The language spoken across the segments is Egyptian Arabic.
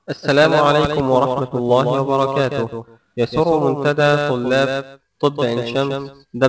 السلام عليكم ورحمة الله وبركاته يسر منتدى طلاب طب عين شمس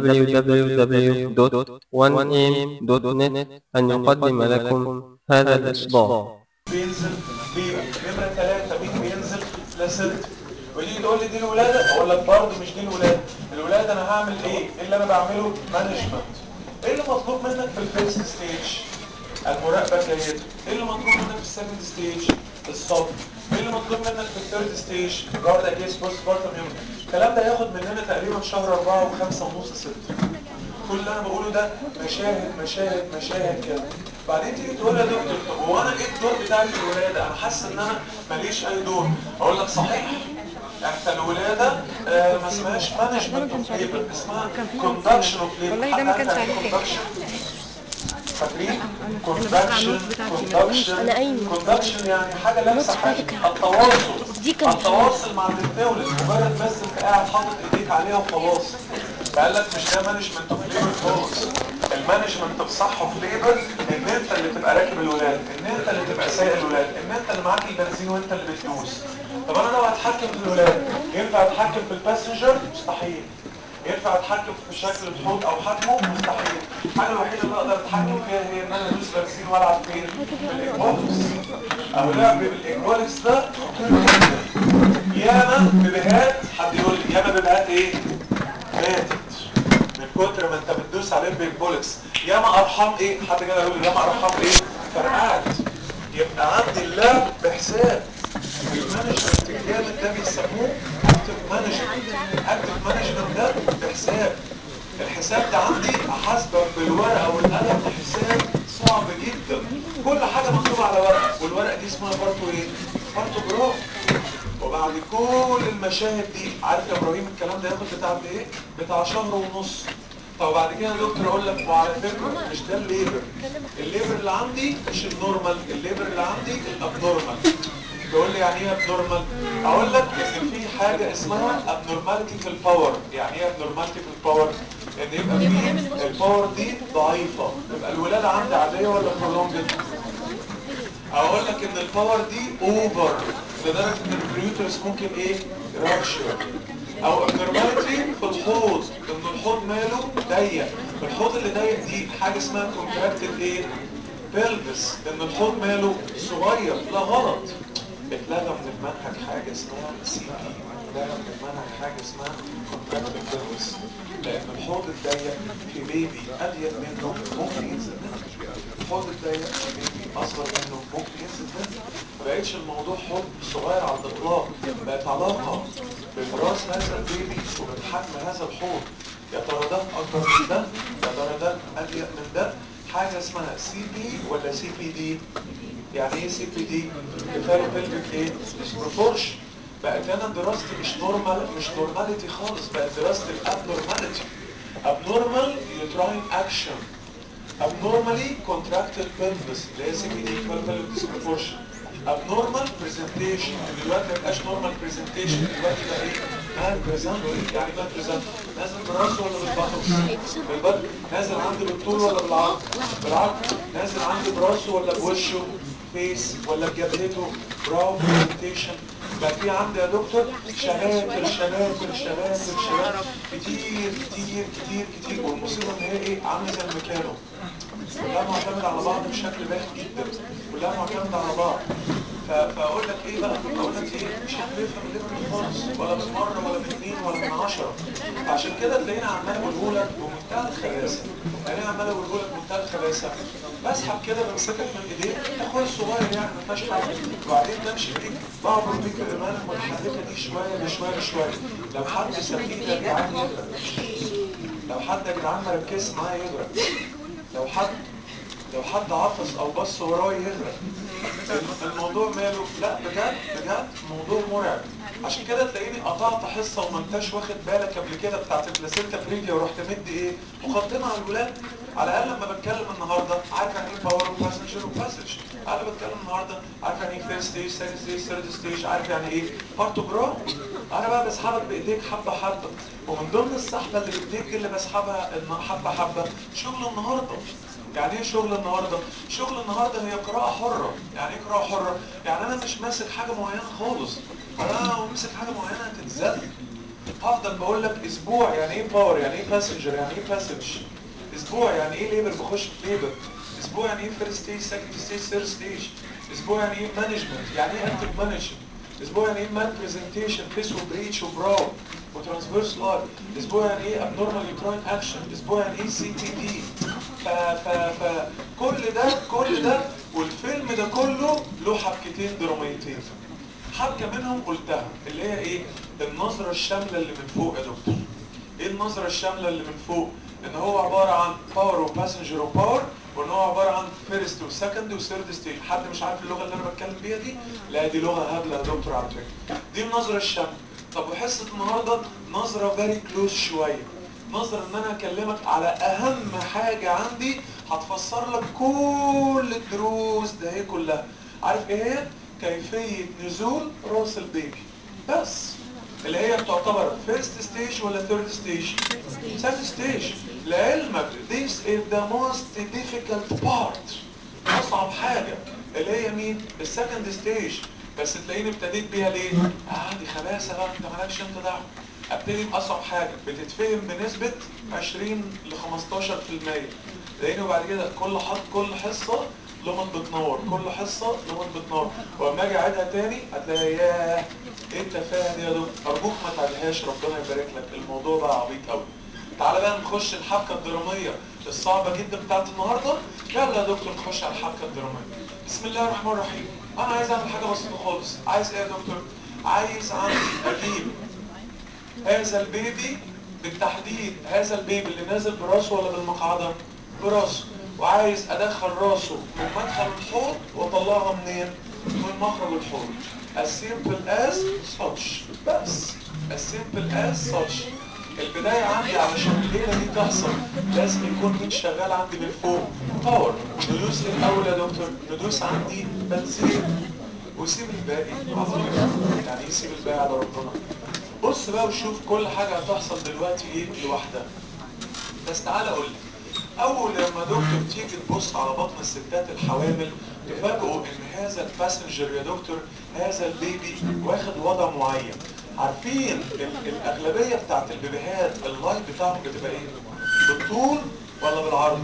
www.1am.net أن يقدم لكم هذا الإصدار بينزل بيبقى نمرة ثلاثة مين بينزل لاسلت ويجي تقول لي دي الولادة اقول لك برضه مش دي الولادة الولادة انا هعمل ايه ايه اللي انا بعمله مانجمنت ايه اللي مطلوب منك في الفيرست ستيج المراقبة جيدة ايه اللي مطلوب منك في السكند ستيج الصبر ايه اللي مطلوب منك في الثيرد ستيج جارد اجينست بوست بارتم يوم الكلام ده هياخد مننا تقريبا شهر أربعة وخمسة ونص ستة كل اللي انا بقوله ده مشاهد مشاهد مشاهد كده بعدين تيجي تقول يا دكتور طب هو انا ايه الدور بتاعي في الولاده انا حاسس ان انا ماليش اي دور اقول لك صحيح انت الولاده آه ما اسمهاش مانجمنت اوف ليبر اسمها كوندكشن اوف ليبر والله ده ما كانش عليه تاني. فاكرين بقرا على النوت كوندكشن بتاعتي. كوندكشن أنا قايمة. كوندكشن يعني حاجه لابسه النوت حاجه بتاعتي. التواصل دي كانت- التواصل مع اللي بتولد مجرد بس انت قاعد حاطط ايديك عليها وخلاص قال لك مش ده مانجمنت اوف ليبر خالص المانجمنت اوف صح اوف ليبر ان انت اللي تبقى راكب الولاد ان انت اللي تبقى سايق الولاد ان انت اللي معاك البنزين وانت اللي بتدوس طب انا لو هتحكم في الولاد ينفع اتحكم في الباسنجر مستحيل ينفع اتحكم في شكل الحوض او حجمه مستحيل الحاجه الوحيده اللي اقدر اتحكم فيها هي ان انا ادوس بنزين والعب فين في الاكبولكس او لعب بالاكبولكس ده ياما بيبيهات حد يقول لي ياما بيبيهات ايه ماتت من كتر ما انت بتدوس عليه بالبولكس ياما ارحام ايه حد كده يقول لي ياما ارحام ايه فرقعت يبقى عندي اللعب بحساب المانجمنت الجامد ده بيسموه اكتف مانجمنت اكتف مانجمنت ده بحساب الحساب ده عندي احاسبك بالورقه والقلم حساب صعب جدا كل حاجه مكتوبه على ورقه والورقه دي اسمها بارتو ايه بارتو جراف وبعد كل المشاهد دي عارف يا ابراهيم الكلام ده ياخد بتاع قد ايه بتاع شهر ونص طب بعد كده يا دكتور اقول لك وعلى فكره مش ده الليبر الليبر اللي عندي مش النورمال الليبر اللي عندي الابنورمال تقول لي يعني ايه ابنورمال اقول لك ان في حاجه اسمها ابنورماليتي في الباور يعني ايه ابنورماليتي في الباور ان يبقى في الباور دي ضعيفه يبقى الولاده عندي عاديه ولا برولونجد اقول لك ان الباور دي اوفر لدرجه ان البريوترس ممكن ايه رابشر او ابنورماليتي في الحوض ان الحوض ماله ضيق الحوض اللي ضيق دي حاجه اسمها كونتراكتد ايه بلفس ان الحوض ماله صغير لا غلط اتلغى من المنهج حاجه اسمها سي بي اتلغى من المنهج حاجه اسمها كونتراكتد بلفس لان الحوض الضيق في بيبي اضيق منه ممكن ينزل منه الحوض الضيق في بيبي اصغر منه ممكن ينزل منه ما بقتش الموضوع حب صغير على الاطلاق بقت علاقه بين راس هذا البيبي وبين حجم هذا الحوض يا ترى ده اكبر من ده يا ترى ده اضيق من ده حاجه اسمها سي بي ولا سي بي دي يعني ايه سي بي دي كفايه بلفيك ايه بروبورشن بقت انا دراستي مش نورمال مش نورماليتي خالص بقت دراستي الابنورماليتي abnormal uterine action abnormally contracted pelvis اللي هي CPD pelvic disproportion abnormal presentation دلوقتي ما بقاش normal presentation دلوقتي بقى ايه mal presenting يعني mal presenting نازل براسه ولا بالبطن بالبطن نازل عندي بالطول ولا بالعرض بالعرض نازل عندي براسه ولا بوشه فيس ولا بجبهته براو برزنتيشن بقى في عندي يا دكتور شماتل شماتل شماتل شماتل كتير كتير كتير كتير والمصيبه ان هي ايه عامله زي الميكانو كلها معتمد على بعض بشكل باين جدا كلها معتمدة على بعض ف- فاقول لك ايه بقى اقول لك ايه مش هتفهم الليبر خالص ولا بالمره ولا باثنين ولا من عشرة عشان كده تلاقيني عمال اقوله لك بمنتهى الخباثه يعني عمال اقوله لك بمنتهى الخباثه بسحب كده بمسكك من ايديك اخويا الصغير يعني ما فيهاش حاجه وبعدين بمشي بيك بعبر بيك الامانه المتحركه دي شويه بشويه بشويه لو حد سفينه يا جدعان يغرق لو حد يا جدعان مركز معايا يغرق لو حد لو حد عطس او بص وراه يغرق الموضوع ماله لا بجد بجد موضوع مرعب عشان كده تلاقيني قطعت حصه وما انتش واخد بالك قبل كده بتاعت البلاسينتا بريفيا ورحت مد ايه مقدمه على الولاد على الاقل لما بتكلم النهارده عارف يعني ايه باور وباسنجر وباسج انا بتكلم النهارده عارف يعني ايه فيرست ستيج سكند ستيج ثيرد ستيج عارف يعني ايه بارتوجرام انا بقى بسحبك بايديك حبه حبه ومن ضمن السحبه اللي بايديك اللي بسحبها إن حبه حبه شغل النهارده يعني ايه شغل النهارده شغل النهارده هي قراءه حره يعني ايه قراءه حره يعني انا مش ماسك حاجه معينه خالص انا ومسك حاجه معينه هتتزل هفضل بقول لك اسبوع يعني ايه باور يعني ايه باسنجر يعني ايه باسج اسبوع يعني ايه ليبر بخش في ليبر اسبوع يعني ايه فيرست ستيج سكند ستيج ثيرد ستيج اسبوع يعني ايه مانجمنت يعني ايه اكتف مانجمنت اسبوع يعني ايه مان برزنتيشن فيس وبريتش وبراو وترانسفيرس لاين اسبوع يعني ايه ابنورمال يوتراين اكشن اسبوع يعني ايه سي تي دي ف ف ف كل ده كل ده والفيلم ده كله له حبكتين دراميتين حبكه منهم قلتها اللي هي ايه النظره الشامله اللي من فوق يا دكتور ايه النظره الشامله اللي من فوق ان هو عباره عن باور وباسنجر وباور وان هو عباره عن فيرست وسكند وثيرد ستيج حد مش عارف اللغه اللي انا بتكلم بيها دي لا دي لغه هبله يا دكتور على فكره دي النظره الشامله طب وحصه النهارده نظره فيري كلوز شويه نظرة ان انا اكلمك على اهم حاجة عندي هتفسر لك كل الدروس ده هي كلها عارف ايه هي كيفية نزول راس البيبي بس اللي هي بتعتبر فيرست ستيج ولا ثيرد ستيج سكند ستيج لعلمك this is the most difficult part اصعب حاجة اللي هي مين السكند ستيج بس تلاقيني ابتديت بيها ليه اه دي خباثة بقى انت مالكش انت دعوه ابتدي باصعب حاجه بتتفهم بنسبه 20 ل 15% لانه بعد كده كل حط كل حصه لمط بتنور كل حصه لمط بتنور واما اجي اعيدها تاني هتلاقي ياه ايه التفاهه دي يا دكتور ارجوك ما تعيدهاش ربنا يبارك لك الموضوع بقى عبيط قوي تعالى بقى نخش الحبكه الدراميه الصعبه جدا بتاعت النهارده يلا يا دكتور نخش على الحبكه الدراميه بسم الله الرحمن الرحيم انا عايز اعمل حاجه بسيطه خالص عايز ايه يا دكتور عايز عندي اجيب هذا البيبي بالتحديد هذا البيبي اللي نازل براسه ولا بالمقعدة براسه وعايز ادخل راسه من مدخل الحوض واطلعها منين من مخرج الحوض as simple as such بس as simple as such البداية عندي علشان الليلة دي تحصل لازم يكون مين شغال عندي من فوق باور ندوس ايه الاول يا دكتور ندوس عندي بنزين وسيب الباقي على ربنا يعني ايه سيب الباقي على ربنا بص بقى وشوف كل حاجة هتحصل دلوقتي ايه لوحدها بس تعالى اقول لك اول لما دكتور تيجي تبص على بطن الستات الحوامل تفاجئوا ان هذا الباسنجر يا دكتور هذا البيبي واخد وضع معين عارفين ال- الاغلبية بتاعت البيبيهات اللايف بتاعهم بتبقى ايه بالطول ولا بالعرض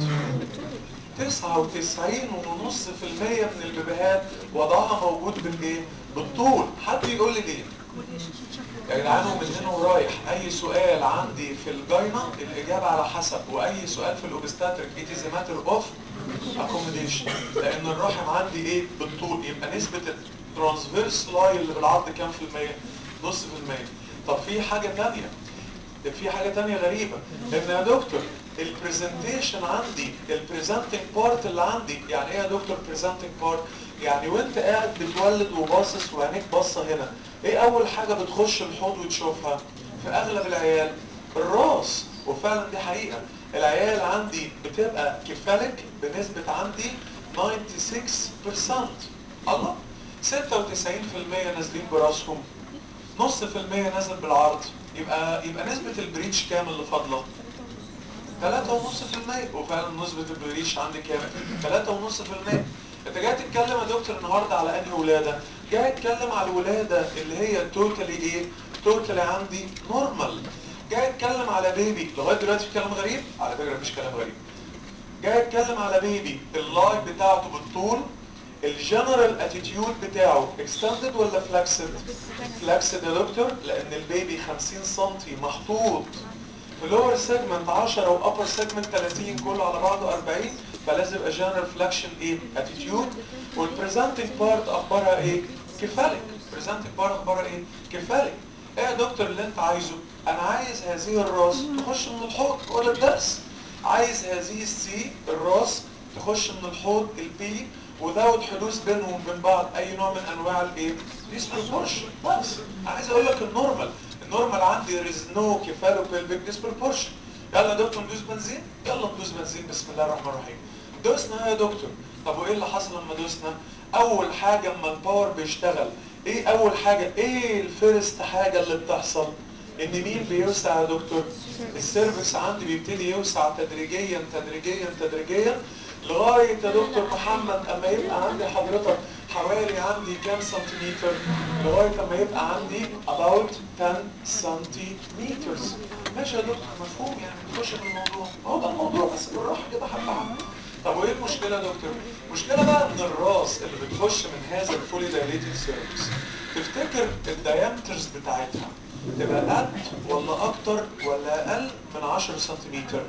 99.5% من البيبيهات وضعها موجود بالايه بالطول حد يقول لي ليه يا جدعان ومن هنا ورايح اي سؤال عندي في الجاينة الاجابة على حسب واي سؤال في الاوبستاتريك it is a matter of accommodation لان الرحم عندي ايه بالطول يبقى نسبة الترانسفيرس لاي اللي بالعرض كام في المية نص في المية طب في حاجة تانية ده في حاجة تانية غريبة ان يا دكتور البرزنتيشن عندي البريزنتنج بارت اللي عندي يعني ايه يا دكتور بريزنتنج بارت يعني وانت قاعد بتولد وباصص وعينيك باصه هنا ايه اول حاجة بتخش الحوض وتشوفها في اغلب العيال الراس وفعلا دي حقيقة العيال عندي بتبقى كفالك بنسبة عندي 96% الله 96% نازلين براسهم نص في المية نازل بالعرض يبقى يبقى نسبة البريتش كام اللي فاضلة؟ تلاتة ونص في المية وفعلا نسبة البريتش عندي كام؟ تلاتة ونص في المية انت جاي تتكلم يا دكتور النهاردة على انهي ولادة؟ جاي اتكلم على الولادة اللي هي توتالي ايه؟ توتالي عندي نورمال جاي اتكلم على بيبي لغاية دلوقتي في كلام غريب؟ على فكرة مفيش كلام غريب جاي اتكلم على بيبي اللايف بتاعته بالطول الجنرال اتيتيود بتاعه اكستندد ولا فلاكسد فلاكسد يا دكتور لان البيبي 50 سم محطوط في لور سيجمنت 10 وابر سيجمنت 30 كله على بعضه 40 فلازم يبقى جنرال فلاكشن ايه اتيتيود والبريزنتنج بارت اخبارها ايه كفالك بريزنتنج بارت اخبارها ايه كفالك ايه يا دكتور اللي انت عايزه انا عايز هذه الراس تخش من الحوض ولا الدرس عايز هذه السي الراس تخش من الحوض البي وذاوت حدوث بينهم وبين بعض اي نوع من انواع الايه ديسبروبورشن بس عايز اقول لك النورمال النورمال عندي there نو كيفالو بيلفيك ديسبروبورشن يلا يا دكتور ندوس بنزين يلا ندوس بنزين بسم الله الرحمن الرحيم دوسنا يا دكتور طب وايه اللي حصل لما دوسنا اول حاجه اما الباور بيشتغل ايه اول حاجه ايه الفيرست حاجه اللي بتحصل ان مين بيوسع يا دكتور السيرفكس عندي بيبتدي يوسع تدريجيا تدريجيا تدريجيا لغايه يا دكتور محمد اما يبقى عندي حضرتك حوالي عندي كام سنتيمتر لغايه اما يبقى عندي about 10 سنتيمترز ماشي يا دكتور مفهوم يعني نخش في الموضوع هو ده الموضوع بس بالراحه كده حبه حبه طب وايه المشكله يا دكتور المشكله بقى ان الراس اللي بتخش من هذا الفولي دايليتد سيرفيس تفتكر الدايمترز بتاعتها تبقى قد ولا اكتر ولا اقل من 10 سنتيمتر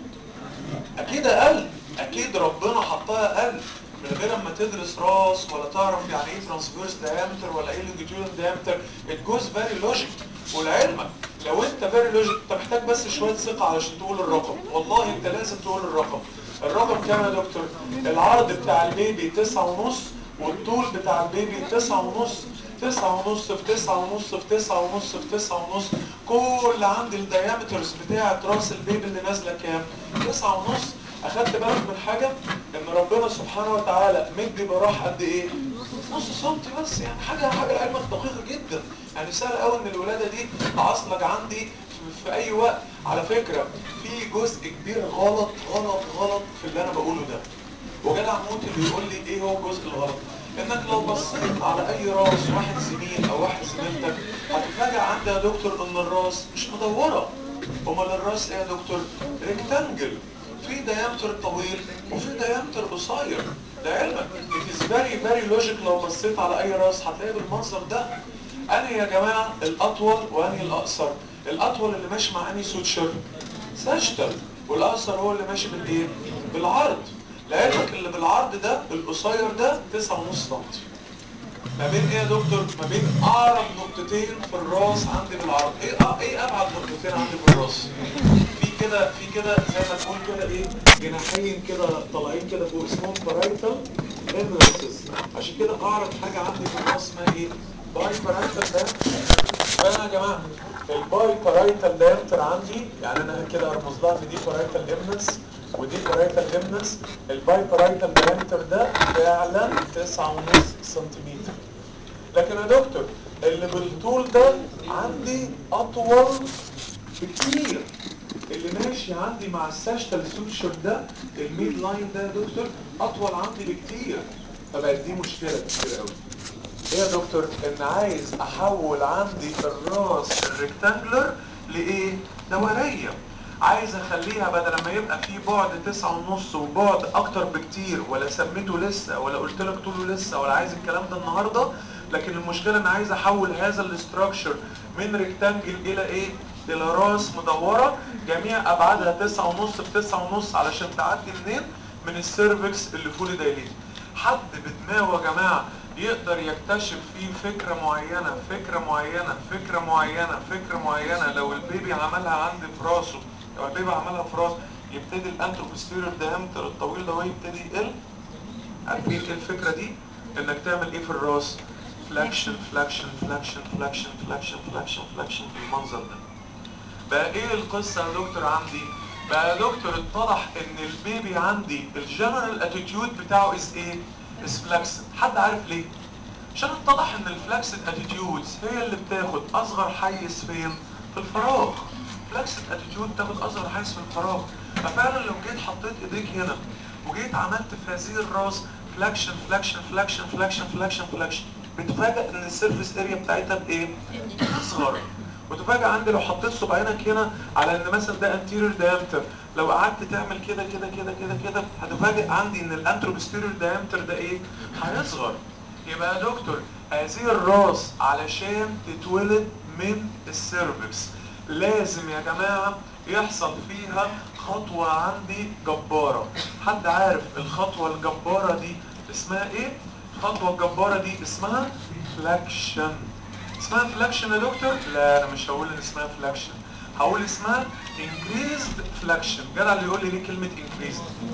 اكيد اقل اكيد ربنا حطها اقل من غير ما تدرس راس ولا تعرف يعني ايه ترانسفيرس دايمتر ولا ايه لونجيتيودنال دايمتر ات جوز فيري لوجيك ولعلمك لو انت فيري لوجيك انت محتاج بس شويه ثقه علشان تقول الرقم والله انت لازم تقول الرقم الرقم كام يا دكتور العرض بتاع البيبي تسعة ونص والطول بتاع البيبي تسعة ونص تسعة ونص في تسعة ونص في تسعة ونص في تسعة ونص كل عند الديامترز بتاعت راس البيبي اللي نازله كام تسعة ونص اخدت بالك من حاجة ان ربنا سبحانه وتعالى مدي براح قد ايه نص سنتي بس يعني حاجة حاجة لعلمك دقيقة جدا يعني سهل قوي ان الولادة دي تعصلك عندي في, في اي وقت على فكرة في جزء كبير غلط غلط غلط في اللي انا بقوله ده وجدع موت اللي يقول لي ايه هو الجزء الغلط انك لو بصيت على اي راس واحد زميل او واحد زميلتك هتتفاجئ عندي يا دكتور ان الراس مش مدورة امال الراس ايه يا دكتور ريكتانجل في ديامتر طويل وفي ديامتر قصير لعلمك it is very very logic لو بصيت على اي راس هتلاقي بالمنظر ده انهي يا جماعة الاطول وانهي الاقصر الاطول اللي ماشي مع انهي سوتشر ساشتل والاقصر هو اللي ماشي بالايه بالعرض لعلمك اللي بالعرض ده القصير ده 9.5 سم ما بين ايه يا دكتور ما بين اقرب نقطتين في الراس عندي بالعرض ايه أ... ايه ابعد نقطتين عندي في الراس في كده في كده زي ما تقول كده ايه جناحين كده طالعين كده فوق اسمهم بارايتال امرسز عشان كده اقرب حاجه عندي في الراس اسمها ايه باي بارايتال ده فانا يا جماعه الباي بارايتال دايمتر عندي يعني انا كده ارمز لها ان دي بارايتال امنس ودي بارايتال امنس الباي بارايتال دايمتر ده فعلا 9.5 سنتيمتر لكن يا دكتور اللي بالطول ده عندي اطول بكتير اللي ماشي عندي مع الساشتال سوتشر ده الميد لاين ده يا دكتور اطول عندي بكتير فبقت دي مشكله كتير قوي ايه يا دكتور ان عايز احول عندي الراس الريكتانجلر لايه دوريه عايز اخليها بدل ما يبقى في بعد تسعة ونص وبعد اكتر بكتير ولا سميته لسه ولا قلت لك طوله لسه ولا عايز الكلام ده النهاردة لكن المشكلة ان عايز احول هذا الاستراكشر من ريكتانجل الى ايه الى راس مدورة جميع ابعادها تسعة ونص في تسعة ونص علشان تعدي منين من السيرفكس اللي فولي دايليت حد بدماغه يا جماعة يقدر يكتشف فيه فكرة معينة فكرة معينة فكرة معينة فكرة معينة لو البيبي عملها عندي في راسه لو البيبي عملها في راسه يبتدي الانتروبوستيريور دايمتر الطويل ده هو يبتدي يقل عارفين ايه الفكرة دي انك تعمل ايه في الراس فلاكشن فلاكشن فلاكشن فلاكشن فلاكشن فلاكشن فلاكشن بالمنظر ده بقى ايه القصة يا دكتور عندي بقى يا دكتور اتضح ان البيبي عندي الجنرال اتيتيود بتاعه از ايه از فلاكسن حد عارف ليه عشان اتضح ان الفلاكسن اتيتيودز هي اللي بتاخد اصغر حيز فين في الفراغ فلاكسن اتيتيود تاخد اصغر حيز في الفراغ ففعلا لو جيت حطيت ايديك هنا وجيت عملت في هذه الراس فلاكشن فلاكشن فلاكشن فلاكشن فلاكشن فلاكشن بتفاجئ ان السيرفيس اريا بتاعتها بايه اصغر وتفاجئ عندي لو حطيت صبعينك هنا على ان مثلا ده انتيريور دايمتر لو قعدت تعمل كده كده كده كده كده هتفاجئ عندي ان الانتروبستيريور دايمتر ده ايه هيصغر يبقى يا دكتور هذه الراس علشان تتولد من السيرفكس لازم يا جماعة يحصل فيها خطوة عندي جبارة حد عارف الخطوة الجبارة دي اسمها ايه؟ الخطوة الجبارة دي اسمها فلاكشن اسمها فلاكشن يا دكتور؟ لا انا مش هقول ان اسمها فلاكشن هقول اسمها increased فلاكشن جدع اللي يقول لي ليه كلمة increased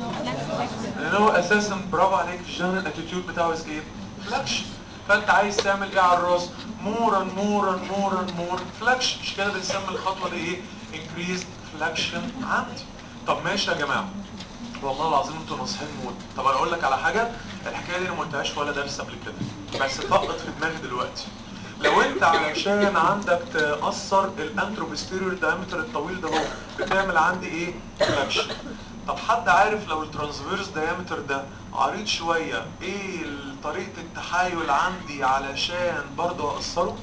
لان هو اساسا برافو عليك الجنرال اتيتيود بتاعه از ايه؟ فلاكشن فانت عايز تعمل ايه على الراس؟ مورا مورا مورا مور فلاكشن مش كده بنسمي الخطوة دي ايه؟ increased فلاكشن عندي طب ماشي يا جماعة والله العظيم انتوا ناصحين موت طب انا اقول لك على حاجة الحكاية دي انا ما قلتهاش ولا درس قبل كده بس طقت في دماغي دلوقتي لو انت علشان عندك تأثر الانتروبستيريور دايمتر الطويل ده هو بتعمل عندي ايه فلاكشن طب حد عارف لو الترانسفيرس دايمتر ده عريض شويه ايه طريقه التحايل عندي علشان برضه اقصره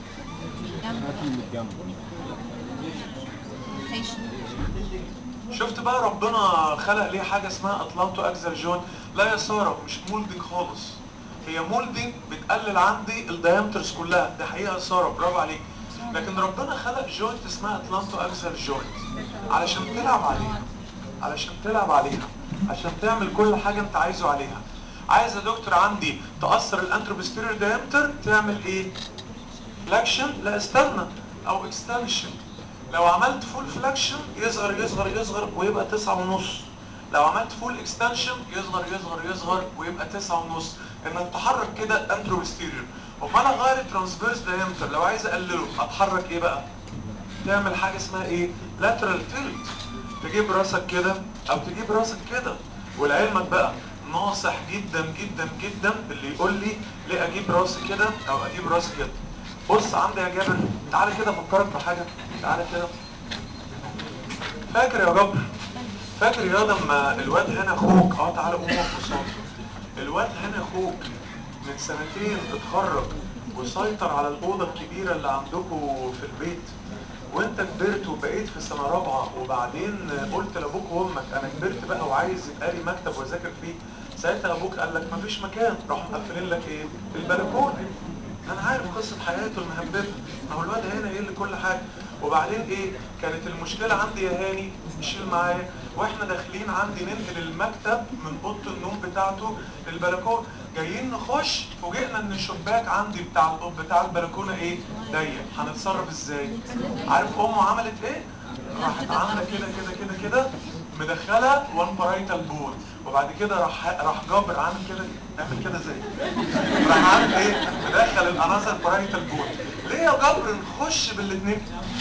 شفت بقى ربنا خلق ليه حاجه اسمها اطلانتو اكزل جوينت لا يا ساره مش مولدنج خالص هي مولدنج بتقلل عندي الدايمترز كلها ده حقيقه يا ساره برافو عليك لكن ربنا خلق جوينت اسمها اطلانتو اكزل جوينت علشان تلعب عليها علشان تلعب عليها عشان تعمل كل حاجه انت عايزه عليها عايز يا دكتور عندي تاثر الانتروبستيريور دايمتر تعمل ايه فلاكشن لا استنى او اكستنشن لو عملت فول فلاكشن يصغر يصغر يصغر ويبقى تسعة ونص لو عملت فول اكستنشن يصغر يصغر يصغر ويبقى تسعة ونص انك تحرك كده انتروبستيريور امال اغير الترانسفيرس دايمتر لو عايز اقلله اتحرك ايه بقى تعمل حاجه اسمها ايه لاترال تيلت تجيب راسك كده او تجيب راسك كده ولعلمك بقى ناصح جدا جدا جدا اللي يقول لي ليه اجيب راسي كده او اجيب راسي كده بص عندي يا جابر تعالى كده افكرك بحاجه تعالى كده فاكر يا جبر فاكر يا لما الواد هنا اخوك اه تعالى قوم اقف قصادي الواد هنا اخوك من سنتين اتخرج وسيطر على الاوضه الكبيره اللي عندكم في البيت وانت كبرت وبقيت في سنه رابعه وبعدين قلت لابوك وامك انا كبرت بقى وعايز يبقى لي مكتب واذاكر فيه ساعتها ابوك قال لك مفيش مكان راحوا مقفلين لك ايه البلكونه انا عارف قصه حياته المهببه ما هو الواد هنا ايه اللي كل حاجه وبعدين ايه كانت المشكله عندي يا هاني شيل معايا واحنا داخلين عندي ننقل المكتب من اوضه النوم بتاعته للبلكونه جايين نخش فوجئنا ان الشباك عندي بتاع بتاع البلكونه ايه ضيق هنتصرف ازاي عارف امه عملت ايه راحت عامله كده كده كده كده مدخله وان بارايتال بول وبعد كده راح راح جابر عامل كده اعمل كده زي راح عامل ايه مدخل الاناثر بارايتال بول ليه يا جبر نخش بالاثنين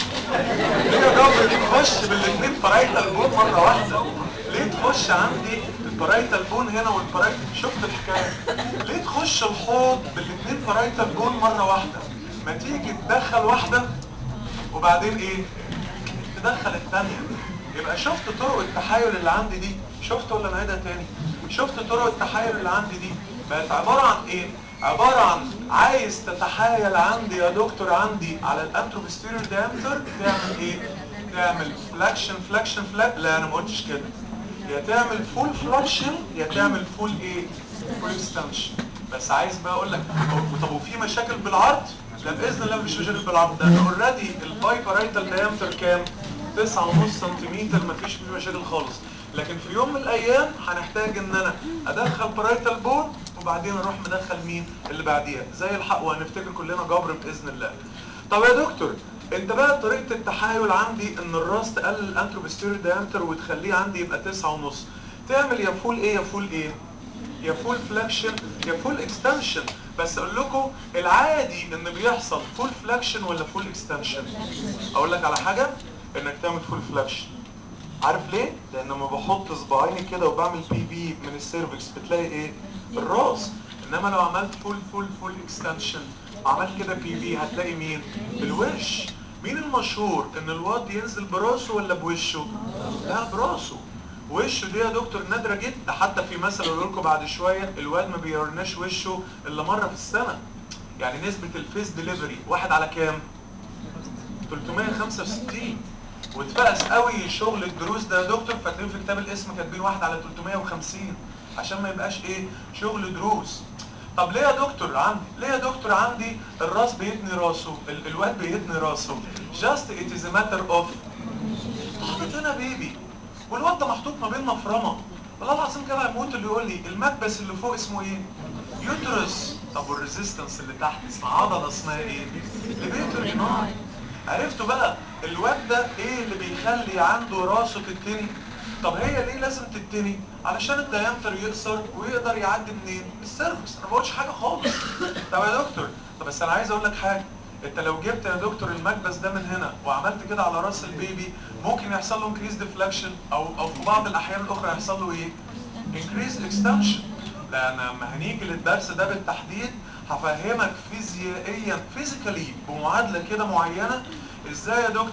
ليه يا جبر نخش بالاثنين بارايتال بول مره واحده ليه تخش عندي البرايتال بون هنا والبرايتال شفت الحكايه ليه تخش الحوض بالاثنين بارايتال بون مره واحده ما تيجي تدخل واحده وبعدين ايه تدخل الثانيه يبقى شفت طرق التحايل اللي عندي دي شفت ولا نعيدها تاني شفت طرق التحايل اللي عندي دي بقت عباره عن ايه عباره عن عايز تتحايل عندي يا دكتور عندي على الانتروبستيريور دايمتر تعمل ايه تعمل فلاكشن فلاكشن فلاك لا انا ما قلتش كده يا تعمل فول فلاكشن يا تعمل فول ايه فول اكستنشن بس عايز بقى اقول لك طب وفي مشاكل بالعرض لا باذن الله مفيش مشاكل بالعرض ده اوريدي الباي بارايتال دايمتر كام 9.5 سنتيمتر مفيش فيه مشاكل خالص لكن في يوم من الايام هنحتاج ان انا ادخل بارايتال بون وبعدين اروح مدخل مين اللي بعديها زي الحق وهنفتكر كلنا جبر باذن الله طب يا دكتور انت بقى طريقه التحايل عندي ان الراس تقلل الانتروبستيريور دايمتر وتخليه عندي يبقى 9 ونص تعمل يا فول ايه يا فول ايه يا فول فلاكشن يا فول اكستنشن بس اقول لكم العادي ان بيحصل فول فلاكشن ولا فول اكستنشن اقول لك على حاجه انك تعمل فول فلاكشن عارف ليه لان لما بحط صباعيني كده وبعمل بي بي من السيرفكس بتلاقي ايه الراس انما لو عملت فول فول فول اكستنشن عملت كده بي بي هتلاقي مين الوش مين المشهور ان الواد ينزل براسه ولا بوشه لا براسه وشه دي يا دكتور نادره جدا حتى في مثل اقول لكم بعد شويه الواد ما بيورناش وشه الا مره في السنه يعني نسبه الفيس ديليفري واحد على كام 365 واتفقس قوي شغل الدروس ده يا دكتور فاكرين في كتاب الاسم كاتبين واحد على 350 عشان ما يبقاش ايه شغل دروس طب ليه يا دكتور عندي ليه يا دكتور عندي الراس بيتني راسه ال الواد بيتني راسه just it is a matter of حاطط هنا بيبي والواد ده محطوط ما بين مفرمه والله العظيم كده هيموت اللي يقول لي المكبس اللي فوق اسمه ايه يوترس طب والريزيستنس اللي تحت اسمها عضله اسمها ايه ليبيتوري نار عرفتوا بقى الواد ده ايه اللي بيخلي عنده راسه تتني طب هي ليه لازم تتني علشان الديامتر يقصر ويقدر يعدي منين السيرفكس انا ما بقولش حاجه خالص طب يا دكتور طب بس انا عايز اقول لك حاجه انت لو جبت يا دكتور المكبس ده من هنا وعملت كده على راس البيبي ممكن يحصل له انكريز ديفلكشن او او في بعض الاحيان الاخرى يحصل له ايه انكريز اكستنشن لان لما هنيجي للدرس ده بالتحديد هفهمك فيزيائيا فيزيكالي بمعادله كده معينه ازاي يا دكتور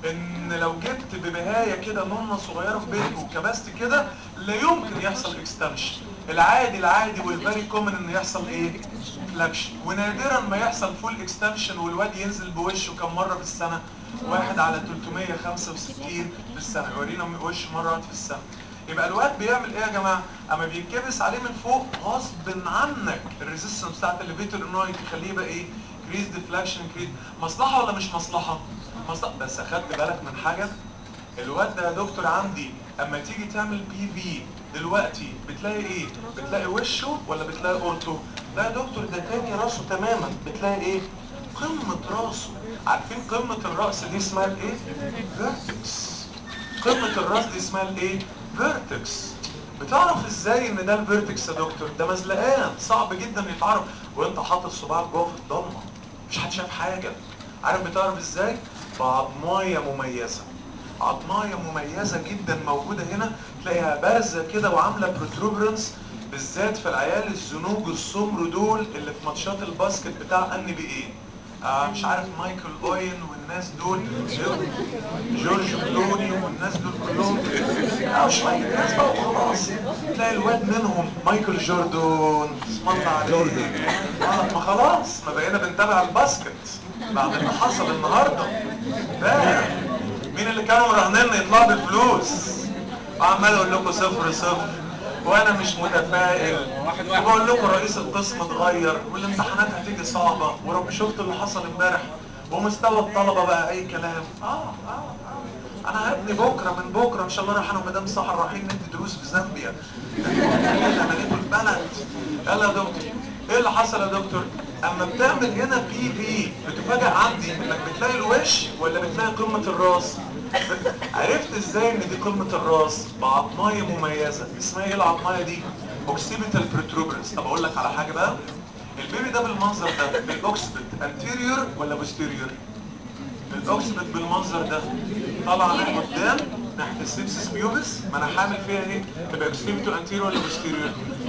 ان لو جبت ببهايه كده نونه صغيره في بيتك وكبست كده لا يمكن يحصل اكستنشن العادي العادي والفيري كومن ان يحصل ايه فلاكشن ونادرا ما يحصل فول اكستنشن والواد ينزل بوشه كم مره في السنه واحد على 365 في السنه يورينا وش مره واحده في السنه يبقى الواد بيعمل ايه يا جماعه اما بيتكبس عليه من فوق غصب عنك الريزيستنس بتاعت الليفيتور ان هو يخليه يبقى ايه كريز ديفلاكشن كريز مصلحه ولا مش مصلحه مصلحه بس اخدت بالك من حاجه الواد ده يا دكتور عندي اما تيجي تعمل بي في دلوقتي بتلاقي ايه بتلاقي وشه ولا بتلاقي اورتو لا يا دكتور ده تاني راسه تماما بتلاقي ايه قمه راسه عارفين قمه الراس دي اسمها ايه فيرتكس قمه الراس دي اسمها الايه فيرتكس بتعرف ازاي ان ده الفيرتكس يا دكتور ده مزلقان صعب جدا يتعرف وانت حاطط صباعك جوه في الضلمه مش حد شاف حاجه عارف بتعرف ازاي بعضمايه مميزه عضمايه مميزه جدا موجوده هنا تلاقيها بارزه كده وعامله بروتروبرنس بالذات في العيال الزنوج السمر دول اللي في ماتشات الباسكت بتاع ان بي ايه آه مش عارف مايكل اوين والناس دول جورج كلوني والناس دول كلهم اه شويه ناس بقى وخلاص تلاقي الواد منهم مايكل جوردون اسم الله عليه آه ما خلاص ما بقينا بنتابع الباسكت بعد اللي حصل النهارده ده مين اللي كانوا مراهنين يطلعوا بالفلوس وعمال اقول لكم صفر صفر وانا مش متفائل وبقول لكم رئيس القسم اتغير والامتحانات هتيجي صعبه ورب شفت اللي حصل امبارح ومستوى الطلبه بقى اي كلام اه اه اه انا هبني بكره من بكره ان شاء الله رايح انا ومدام سحر رايحين ندي دروس في زامبيا مليتوا البلد يلا يا دكتور ايه اللي حصل يا دكتور اما بتعمل هنا بي في بتفاجئ عندي انك بتلاقي الوش ولا بتلاقي قمه الراس عرفت ازاي ان دي قمه الراس بعضمايه مميزه اسمها ايه العضمايه دي اوكسيبيتال بروتروبرنس طب اقول لك على حاجه بقى البيبي ده بالمنظر ده الاوكسيبيت انتيريور ولا بوستيريور الاوكسيبيت بالمنظر ده طالعه ناحيه قدام ناحيه السيبسس بيوبس ما انا حامل فيها ايه تبقى اوكسيبيتو انتيريور ولا بوستيريور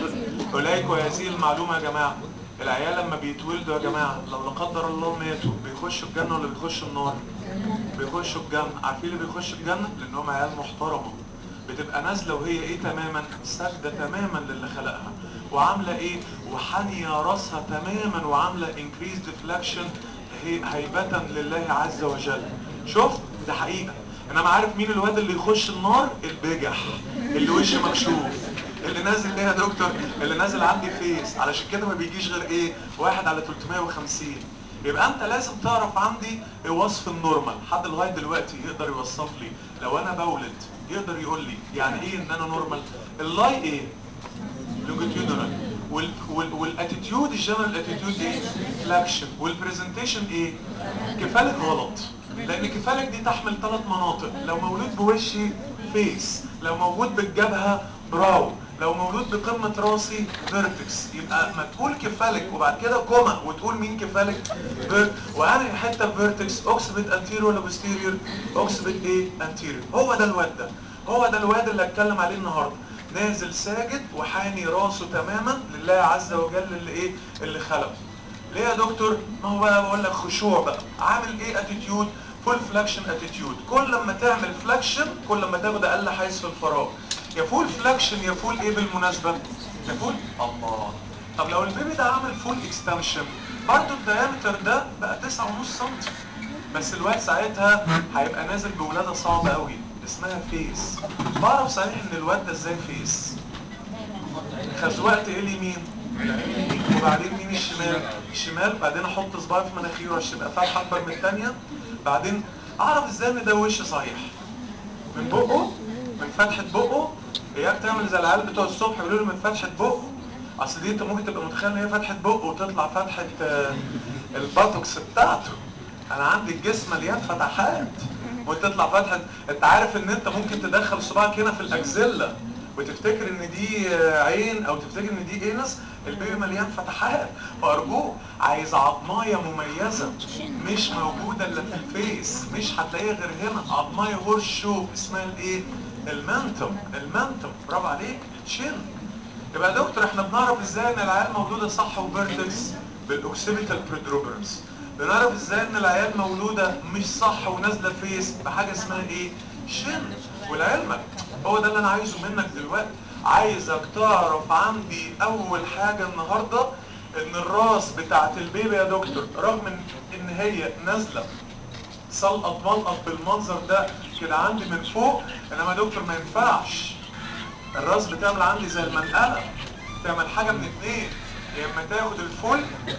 اليكم هذه المعلومه يا جماعه العيال لما بيتولدوا يا جماعه لو لا قدر الله ماتوا بيخشوا الجنه ولا بيخشوا النار بيخشوا الجنه عارفين اللي بيخش الجنه لانهم عيال محترمه بتبقى نازله وهي ايه تماما ساجده تماما للي خلقها وعامله ايه وحانيه راسها تماما وعامله انكريز ديفلكشن هيبه لله عز وجل شفت ده حقيقه انما عارف مين الواد اللي يخش النار البجح اللي وشه مكشوف اللي نازل ليه يا دكتور اللي نازل عندي فيس علشان كده ما بيجيش غير ايه واحد على 350 يبقى انت لازم تعرف عندي ايه وصف النورمال حد لغايه دلوقتي يقدر يوصف لي لو انا بولد يقدر يقول لي يعني ايه ان انا نورمال اللاي ايه لونجيتيودنال والاتيتيود الجنرال اتيتيود ايه فلاكشن والبرزنتيشن ايه كفالك غلط لان كفالك دي تحمل ثلاث مناطق لو مولود بوشي فيس لو موجود بالجبهه براو لو مولود بقمة راسي فيرتكس يبقى ما تقول كفالك وبعد كده كوما وتقول مين كفالك فيرت وانهي حتة فيرتكس اوكسبت انتيريور ولا بوستيريور اوكسبت ايه انتيريور هو ده الواد ده هو ده الواد اللي اتكلم عليه النهارده نازل ساجد وحاني راسه تماما لله عز وجل اللي ايه اللي خلقه ليه يا دكتور ما هو بقى بقول لك خشوع بقى عامل ايه اتيتيود فول فلاكشن اتيتيود كل لما تعمل فلاكشن كل لما تاخد اقل حيز في الفراغ يا فول فلاكشن يا فول ايه بالمناسبه يا فول الله طب لو البيبي ده عامل فول اكستنشن برضه الديامتر ده بقى 9.5 سم بس الواد ساعتها هيبقى نازل بولاده صعبه قوي اسمها فيس بعرف صحيح ان الواد ده ازاي فيس خزوقت ايه اليمين وبعدين مين الشمال الشمال بعدين احط صباعي في مناخيره عشان تبقى فتحه اكبر من الثانيه بعدين اعرف ازاي ان ده وش صحيح من بقه من فتحه بقه اياك تعمل زي العيال بتوع الصبح يقولوا له من فتحه بقه اصل دي انت ممكن تبقى متخيل ان هي فتحه بقه وتطلع فتحه آه الباتوكس بتاعته انا عندي الجسم مليان فتحات وتطلع فتحه انت عارف ان انت ممكن تدخل صباعك هنا في الاكزيلا وتفتكر ان دي عين او تفتكر ان دي انس البيبي مليان فتحات فارجوك عايز عضمايه مميزه مش موجوده الا في الفيس مش هتلاقيها غير هنا عضمايه هورس شوب اسمها الايه المنتم المنتم برافو عليك التشين يبقى يا دكتور احنا بنعرف ازاي ان العيال مولوده صح وفيرتكس بالاوكسيبيتال بريدروبرنس بنعرف ازاي ان العيال مولوده مش صح ونازله فيس بحاجه اسمها ايه شن ولعلمك هو ده اللي انا عايزه منك دلوقتي عايزك تعرف عندي اول حاجه النهارده ان الراس بتاعت البيبي يا دكتور رغم ان ان هي نازله سلقط ملقط بالمنظر ده كده عندي من فوق انما يا دكتور ما ينفعش الراس بتعمل عندي زي المنقله تعمل حاجه من اتنين يا اما تاخد الفول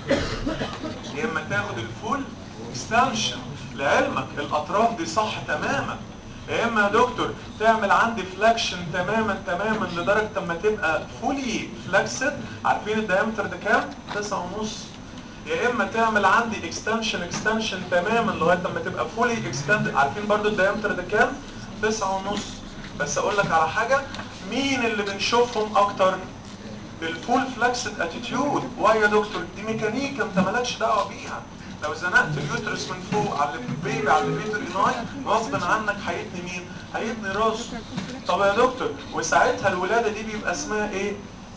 يا اما تاخد الفول اكستنشن لعلمك الاطراف دي صح تماما يا اما يا دكتور تعمل عندي فلاكشن تماما تماما لدرجه اما تبقى فولي فلاكسد عارفين الدايمتر ده كام؟ تسعة ونص يا اما تعمل عندي اكستنشن اكستنشن تماما لغايه اما تبقى فولي اكستند عارفين برضو الدايمتر ده كام؟ تسعة ونص بس اقول لك على حاجه مين اللي بنشوفهم اكتر؟ الفول فلكسد اتيتيود واي يا دكتور دي ميكانيكا انت مالكش دعوه بيها لو زنقت اليوترس من فوق على البيبي على الليفيتر ايناي غصب عنك هيتني مين هيتني راسه طب يا دكتور وساعتها الولاده دي بيبقى اسمها ايه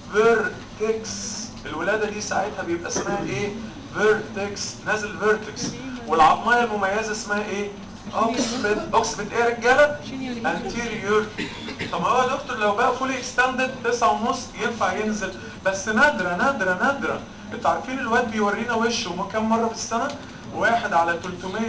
فيرتكس الولاده دي ساعتها بيبقى اسمها ايه فيرتكس نازل فيرتكس والعظميه المميزه اسمها ايه اوكسبت اوكسبت ايه يا رجاله انتيريور طب هو يا دكتور لو بقى فولي اكستندد تسعة ونص ينفع ينزل بس نادرة نادرة نادرة انتوا عارفين الواد بيورينا وشه كام مرة في السنة واحد على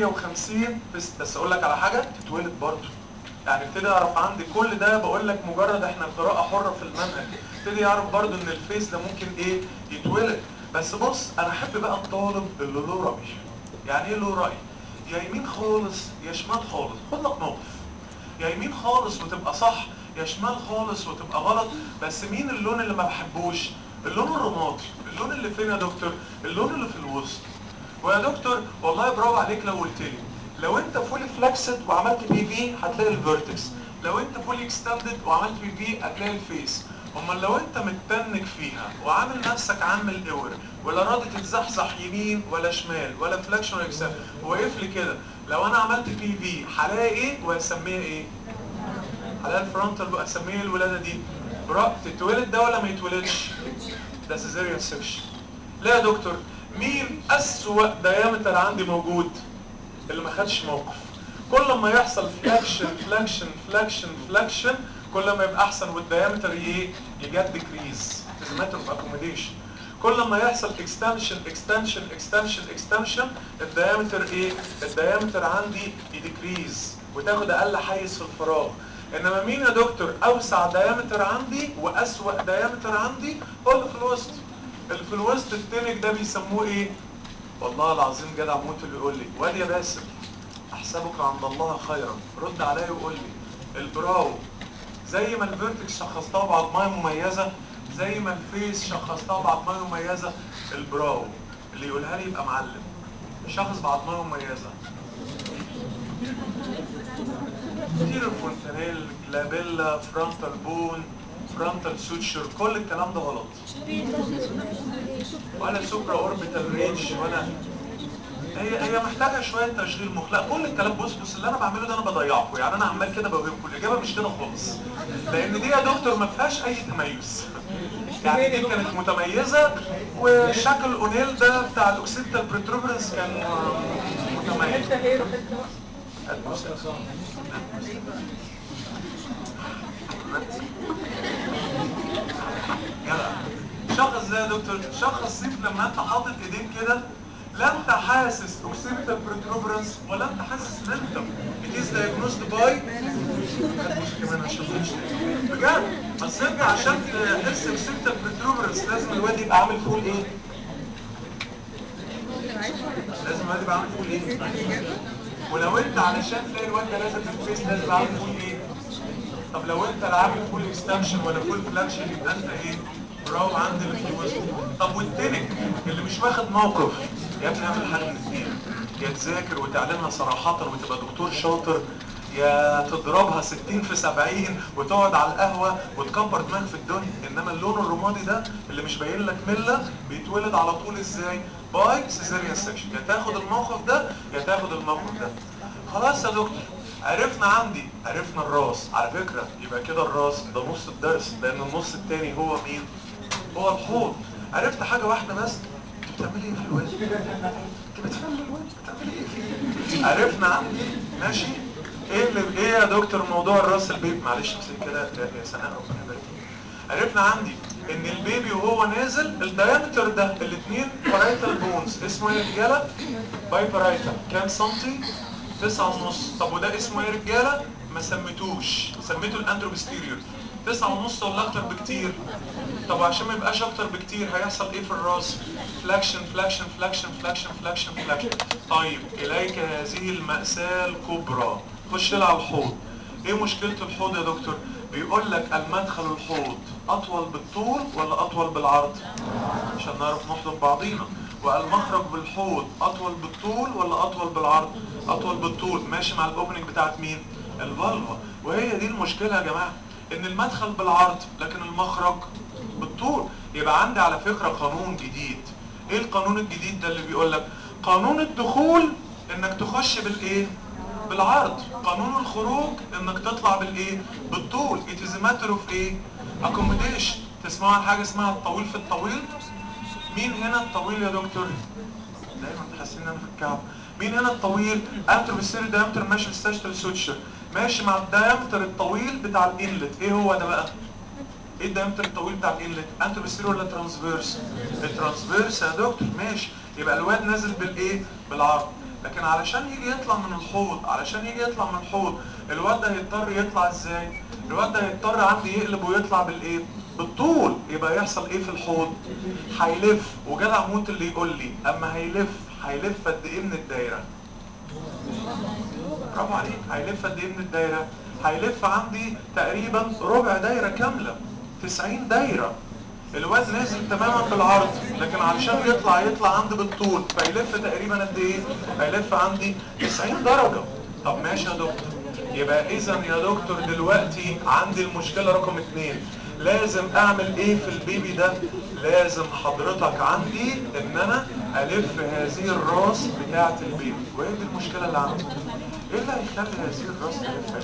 350 بس, بس اقول لك على حاجة تتولد برضه يعني ابتدي اعرف عندي كل ده بقول لك مجرد احنا قراءة حرة في المنهج ابتدي اعرف برضه ان الفيس ده ممكن ايه يتولد بس بص انا احب بقى الطالب اللي له رأي يعني ايه له رأي يا يمين خالص يا شمال خالص خد لك موقف يا يمين خالص وتبقى صح يا شمال خالص وتبقى غلط بس مين اللون اللي ما بحبوش اللون الرمادي اللون اللي فين يا دكتور اللون اللي في الوسط ويا دكتور والله برافو عليك لو قلت لي لو انت فولي فلكسد وعملت بي في هتلاقي الفيرتكس لو انت فولي اكستندد وعملت بي في هتلاقي الفيس امال لو انت متنك فيها وعامل نفسك عامل اور ولا راضي تتزحزح يمين ولا شمال ولا فلكشن ولا اكستند واقف لي كده لو انا عملت بي في هلاقي ايه وهسميها ايه هلاقي الفرونتال بقى اسميه الولاده دي برا تتولد ده ولا ما يتولدش ده سيزيريان سكشن ليه يا دكتور مين اسوأ دايمتر عندي موجود اللي ما خدش موقف كل ما يحصل فلاكشن فلاكشن فلاكشن فلاكشن كل ما يبقى احسن والدايمتر ايه يجد ديكريز از ماتر اوف اكوموديشن كل ما يحصل اكستنشن اكستنشن اكستنشن اكستنشن الدايمتر ايه الدايمتر عندي يديكريز وتاخد اقل حيز في الفراغ انما مين يا دكتور اوسع دايمتر عندي واسوأ دايمتر عندي هو اللي في الوسط اللي في الوسط التنك ده بيسموه ايه والله العظيم جدع موت اللي يقول لي واد يا باسم احسبك عند الله خيرا رد عليا وقول لي البراو زي ما الفيرتكس شخصتها بعضمايه مميزه زي ما الفيس شخصتها بعضمايه مميزه البراو اللي يقولها لي يبقى معلم شخص بعضمايه مميزه كتير فونتانيل لابيلا فرونتال بون فرونتال سوتشر كل الكلام ده غلط ولا سوبرا اوربيتال رينج ولا هي هي محتاجه شويه تشغيل مخ لا كل الكلام بص بص اللي انا بعمله ده انا بضيعكم يعني انا عمال كده بوهمكم الاجابه مش كده خالص لان دي يا دكتور ما فيهاش اي تميز يعني دي كانت متميزه وشكل اونيل ده بتاع الاوكسيتال بريتروبرنس كان متميز هتبص يا صاحبي. جدع شخص زي يا دكتور شخص سيف لما انت حاطط ايديك كده لا انت حاسس اوكسيبيتال بروتروبرنس ولا انت حاسس منتم it is diagnosed by كمان عشان بجد بس انت عشان تحس اوكسيبيتال بروتروبرنس لازم الواد يبقى عامل فول ايه لازم الواد يبقى عامل فول ايه ولو انت علشان تلاقي الواد ده لازم الفيس لازم يبقى عامل فول ايه طب لو انت لا عامل فول اكستنشن ولا فول فلاكشن يبقى انت ايه برافو عند اللي في الوسط طب والتنك اللي مش واخد موقف يا ابني اعمل حاجه من الاثنين يا تذاكر وتعلمها صراحه وتبقى دكتور شاطر يا تضربها 60 في 70 وتقعد على القهوه وتكبر دماغك في الدنيا انما اللون الرمادي ده اللي مش باين لك مله بيتولد على طول ازاي باي سيزيريان سكشن يا تاخد الموقف ده يا تاخد الموقف ده خلاص يا دكتور عرفنا عندي عرفنا الراس على فكرة يبقى كده الراس ده نص الدرس لان النص التاني هو مين هو الحوض عرفت حاجة واحدة بس بتعملي ايه في الواد انت بتعملي الواد بتعملي ايه فيه عرفنا عندي ماشي ايه اللي ايه يا دكتور موضوع الراس البيبي معلش امسك كده يا يا سناء ربنا يبارك فيك. عرفنا عندي ان البيبي وهو نازل الدايمتر ده الاثنين بارايتال بونز اسمه ايه يا رجاله باي بارايتال كام سنتي تسعة ونص طب وده اسمه ايه يا رجاله ما سميتوش سميته الاندروبستيريور تسعة ونص ولا اكتر بكتير طب عشان ما يبقاش اكتر بكتير هيحصل ايه في الراس فلاكشن فلاكشن فلاكشن فلاكشن فلاكشن فلاكشن طيب اليك هذه المأساة الكبرى خش على الحوض ايه مشكلة الحوض يا دكتور بيقول لك المدخل الحوض اطول بالطول ولا اطول بالعرض عشان نعرف نحضن بعضينا والمخرج بالحوض اطول بالطول ولا اطول بالعرض اطول بالطول ماشي مع الاوبننج بتاعت مين الفالفا وهي دي المشكلة يا جماعة ان المدخل بالعرض لكن المخرج بالطول يبقى عندي على فكرة قانون جديد ايه القانون الجديد ده اللي بيقول لك قانون الدخول انك تخش بالايه بالعرض قانون الخروج انك تطلع بالايه بالطول it is a matter of ايه accommodation تسمعوا عن حاجة اسمها الطويل في الطويل مين هنا الطويل يا دكتور دايما حاسين ان انا في الكعب مين هنا الطويل انتر بالسير دايمتر ماشي في الساشتال سوتشر ماشي مع الدايمتر الطويل بتاع الانلت ايه هو ده بقى ايه الدايمتر الطويل بتاع الانلت انتر بالسير ولا ترانسفيرس الترانسفيرس يا دكتور ماشي يبقى الواد نازل بالايه بالعرض لكن علشان يجي يطلع من الحوض علشان يجي يطلع من الحوض الواد ده هيضطر يطلع ازاي الواد ده هيضطر عندي يقلب ويطلع بالايه بالطول يبقى يحصل ايه في الحوض هيلف وجدع موت اللي يقول لي اما هيلف هيلف قد ايه من الدايره برافو عليك هيلف قد ايه من الدايره هيلف عندي تقريبا ربع دايره كامله 90 دايره الواد نازل تماما بالعرض لكن علشان يطلع يطلع عندي بالطول فيلف تقريبا قد ايه هيلف عندي 90 درجه طب ماشي يا دكتور يبقى اذا يا دكتور دلوقتي عندي المشكله رقم اتنين لازم اعمل ايه في البيبي ده لازم حضرتك عندي ان انا الف هذه الراس بتاعه البيبي وهي دي المشكله اللي عندي ايه اللي هيخلي هذه الراس تلف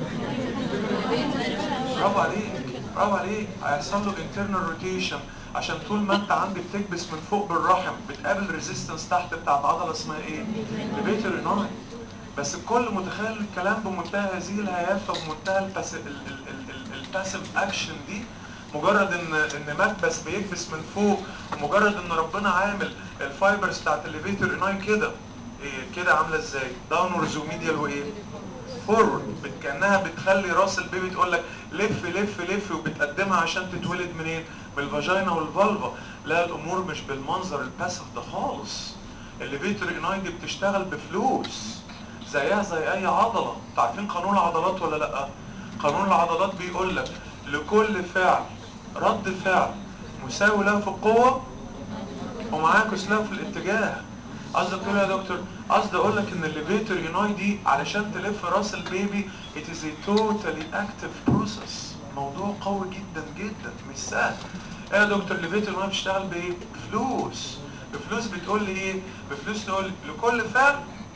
برافو عليك برافو عليك هيحصل له internal روتيشن عشان طول ما انت عندك تكبس من فوق بالرحم بتقابل ريزيستنس تحت بتاعت عضله اسمها ايه ليبيتر اناي بس الكل متخيل الكلام بمنتهى هذه الهيافه ومنتهى الباس الباسيف اكشن دي مجرد ان ان مكبس بيكبس من فوق ومجرد ان ربنا عامل الفايبرز بتاعت الليفيتر اناي كده إيه كده عامله ازاي داونورز وميديال وايه فورورد كانها بتخلي راس البيبي تقول لك لف لف لف وبتقدمها عشان تتولد منين من الفاجينا والفالفا لا الامور مش بالمنظر الباسف ده خالص الليفيتر اناي دي بتشتغل بفلوس زيها زي اي عضله انتوا عارفين قانون العضلات ولا لا قانون العضلات بيقول لك لكل فعل رد فعل مساوي له في القوه ومعاكس له في الاتجاه قصدك تقول يا دكتور قصدي اقول لك ان الليفيتر اناي دي علشان تلف راس البيبي it is a totally active process موضوع قوي جدا جدا مش سهل ايه يا دكتور الليفيتر اناي بتشتغل بايه بفلوس بفلوس بتقول لي ايه بفلوس تقول لي لكل فعل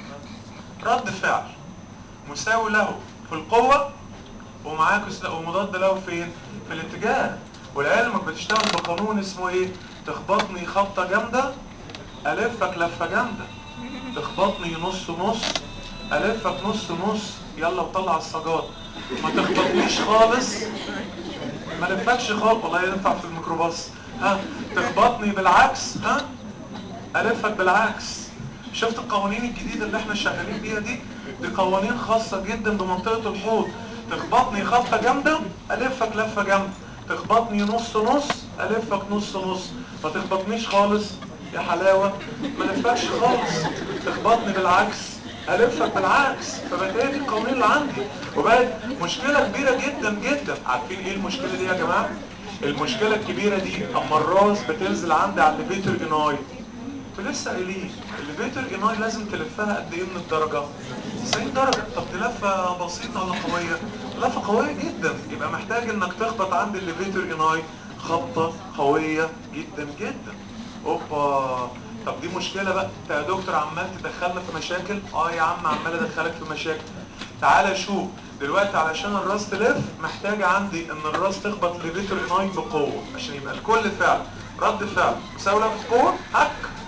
رد فعل مساوي له في القوة ومعاكس له ومضاد له فين في الاتجاه ولعلمك بتشتغل بقانون اسمه ايه تخبطني خبطة جامدة الفك لفة جامدة تخبطني نص نص الفك نص نص يلا وطلع السجاد ما تخبطنيش خالص ما لفكش خالص والله ينفع في الميكروباص ها تخبطني بالعكس ها الفك بالعكس شفت القوانين الجديدة اللي احنا شغالين بيها دي دي قوانين خاصة جدا بمنطقة الحوض تخبطني خبطة جامدة الفك لفة جامدة تخبطني نص نص الفك نص نص ما تخبطنيش خالص يا حلاوة ما لفكش خالص تخبطني بالعكس الفك بالعكس فبقت هي دي القوانين اللي عندي وبقت مشكلة كبيرة جدا جدا عارفين ايه المشكلة دي يا جماعة المشكلة الكبيرة دي اما الراس بتنزل عندي على الليفيتر اناي انتوا لسه قايلين الليفيتر اناي لازم تلفها قد ايه من الدرجة 90 درجة طب دي لفة بسيطة ولا قوية لفة قوية جدا يبقى محتاج انك تخبط عند الليفيتر اناي خبطة قوية جدا جدا اوبا طب دي مشكلة بقى انت يا دكتور عمال تدخلنا في مشاكل اه يا عم عمال ادخلك في مشاكل تعالى شوف دلوقتي علشان الراس تلف محتاجة عندي ان الراس تخبط ليفيتر اناي بقوة عشان يبقى لكل فعل رد فعل مساوي له في القوة هك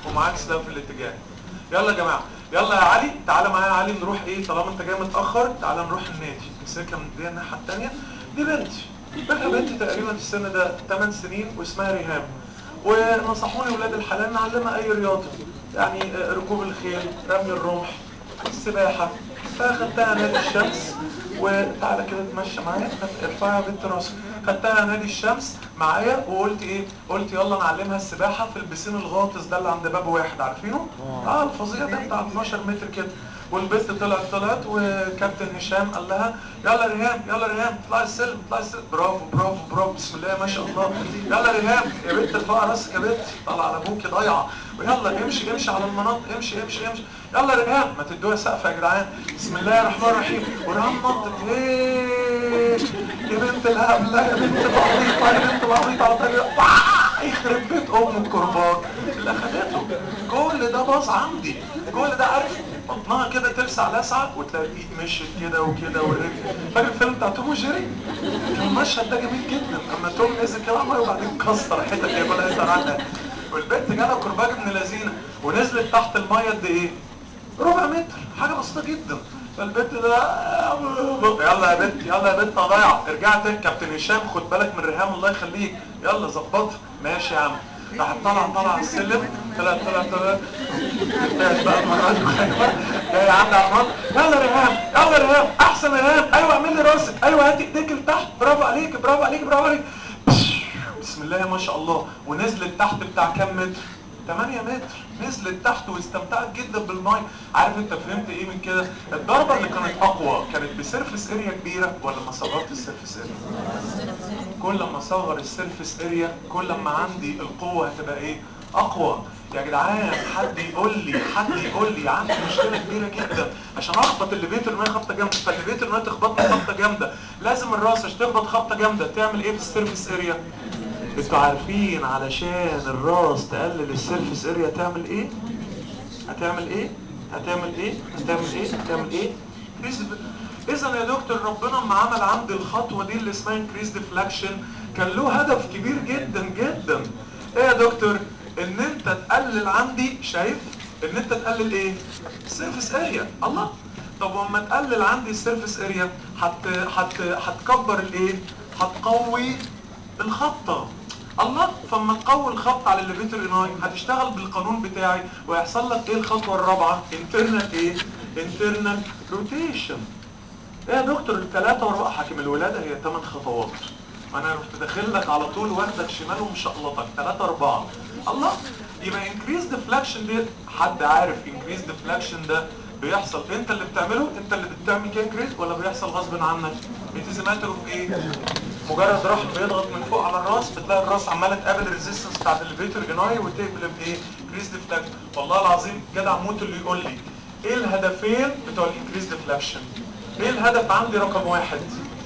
ومعاك سلاح في الاتجاه يلا يا جماعه يلا يا علي تعالى معايا يا علي نروح ايه طالما انت جاي متاخر تعالى نروح النادي السكه من دي الناحيه الثانيه دي بنتي بقى بنتي تقريبا في السن ده 8 سنين واسمها ريهام ونصحوني ولاد الحلال نعلمها اي رياضه يعني آه، ركوب الخيل رمي الرمح السباحه فاخدتها نادي الشمس وتعالى كده اتمشى معايا ارفعي يا بنت راسك خدتها نادي الشمس معايا وقلت ايه قلت يلا نعلمها السباحه في البسين الغاطس ده اللي عند باب واحد عارفينه اه الفظيع ده بتاع 12 متر كده والبنت طلعت طلعت وكابتن هشام قال لها يلا ريهام يلا ريهام اطلعي السلم اطلعي السلم برافو برافو برافو بسم الله ما شاء الله يلا ريهام يا بنت ارفعي راسك يا بنت طلع على ابوكي ضايعه ويلا امشي امشي على المناطق امشي امشي امشي يلا ريهام ما تدوها سقف يا جدعان بسم الله الرحمن الرحيم وريهام نطت ايه يا بنت الهبله يا بنت العبيطه يا بنت العبيطه على الطريق آه، يخرب بيت ام الكرباج اللي اخدته كل ده باظ عندي كل ده عارف بطنها كده تلسع لسعه وتلاقي الايد مشيت كده وكده والرجل فاكر الفيلم بتاع توم وجيري كان المشهد ده جميل جدا اما توم نزل كده عمال وبعدين كسر حته كده ولا يقدر عنها والبنت جالها كرباج ابن لذينه ونزلت تحت الميه قد ايه؟ ربع متر حاجه بسيطه جدا فالبنت ده يلا يا بنت يلا يا بنت ضايعه ارجعت كابتن هشام خد بالك من ريهام الله يخليك يلا ظبطها ماشي يا عم راح طلع طلع على السلم طلع طلع طلع بتاعت بقى المره دي خايفه جاي عندي على المنط يلا ريهام يلا ريهام احسن يا ريهام ايوه اعمل لي راسك ايوه هاتي ايديك لتحت برافو عليك برافو عليك برافو عليك بسم الله ما شاء الله ونزلت تحت بتاع كام متر 8 متر نزلت تحت واستمتعت جدا بالماء عارف انت فهمت ايه من كده الضربه اللي كانت اقوى كانت بسيرفس اريا كبيره ولا ما صغرت السيرفس اريا كل ما صغر السيرفس اريا كل ما عندي القوه هتبقى ايه اقوى يا جدعان حد يقول لي حد يقول لي عندي مشكله كبيره جدا عشان اخبط اللي بيت الميه خبطه جامده فاللي بيت الميه تخبطني خبطه جامده لازم الراس عشان تخبط خبطه جامده تعمل ايه في السيرفس اريا انتوا عارفين علشان الراس تقلل السيرفس اريا تعمل ايه هتعمل ايه هتعمل ايه هتعمل ايه هتعمل ايه اذا يا دكتور ربنا لما عمل عندي الخطوه دي اللي اسمها انكريز ديفلاكشن كان له هدف كبير جدا جدا ايه يا دكتور ان انت تقلل عندي شايف ان انت تقلل ايه السيرفس اريا الله طب وما تقلل عندي السيرفس اريا هت هت هتكبر الايه هتقوي الخطه الله فما تقوي الخط على الليفيتر اناي هتشتغل بالقانون بتاعي ويحصل لك ايه الخطوه الرابعه انترنال ايه انترنال روتيشن ايه يا دكتور الثلاثه ورا حاكم الولاده هي ثمان خطوات ما انا رحت داخل لك على طول واخدك شمال ومشقلطك ثلاثه اربعه الله يبقى انكريز ديفلاكشن دي حد عارف انكريز ديفلاكشن ده بيحصل انت اللي بتعمله انت اللي بتعمل كده انكريز ولا بيحصل غصب عنك بتزماتر في ايه مجرد راح بيضغط من فوق على الراس بتلاقي الراس عماله تقابل الريزيستنس بتاعت الليفيتور جناي وتقلب ايه انكريز ديفلاكشن والله العظيم جدع موت اللي يقول لي ايه الهدفين بتوع الانكريز ديفلاكشن ايه الهدف عندي رقم واحد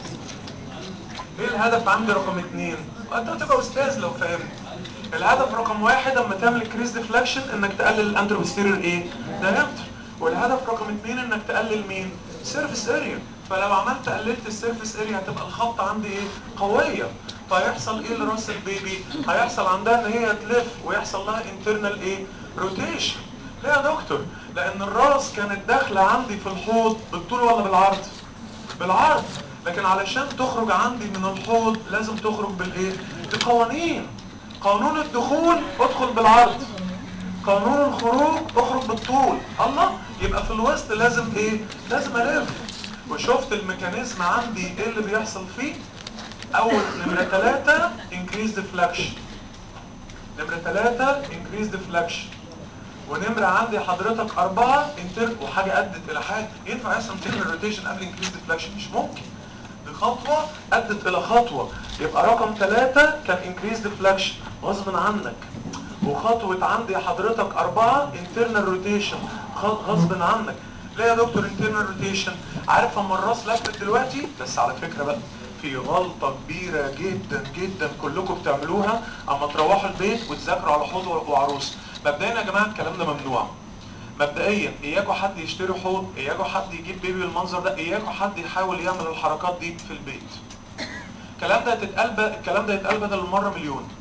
ايه الهدف عندي رقم اتنين انت هتبقى استاذ لو فهمت الهدف رقم واحد اما تعمل كريز ديفلاكشن انك تقلل الانتروبستيريور ايه دايمتر والهدف رقم اتنين انك تقلل مين سيرفيس اريا فلو عملت قللت السيرفيس اريا هتبقى الخط عندي ايه قويه فيحصل ايه لراس البيبي هيحصل عندها ان هي تلف ويحصل لها انترنال ايه روتيشن ليه يا دكتور لان الراس كانت داخله عندي في الحوض بالطول ولا بالعرض بالعرض لكن علشان تخرج عندي من الحوض لازم تخرج بالايه بقوانين قانون الدخول ادخل بالعرض قانون الخروج اخرج بالطول الله يبقى في الوسط لازم ايه لازم الف وشفت الميكانيزم عندي ايه اللي بيحصل فيه اول نمرة ثلاثة increase deflection نمرة ثلاثة increase deflection ونمرة عندي حضرتك أربعة انتر وحاجة أدت إلى حاجة ينفع يحصل انترنال روتيشن قبل انكريز ديفلاكشن مش ممكن دي خطوة أدت إلى خطوة يبقى رقم ثلاثة كان انكريز ديفلاكشن غصب عنك وخطوة عندي حضرتك أربعة انترنال روتيشن غصب عنك ليه يا دكتور انترنال روتيشن عارف اما الراس لفت دلوقتي بس على فكرة بقى في غلطة كبيرة جدا جدا كلكم بتعملوها اما تروحوا البيت وتذاكروا على حوض وعروس مبدئيا يا جماعة الكلام ده ممنوع مبدئيا اياكوا حد يشتري حوض اياكوا حد يجيب بيبي بالمنظر ده اياكوا حد يحاول يعمل الحركات دي في البيت الكلام ده هتتقال الكلام ده هيتقال بدل المرة مليون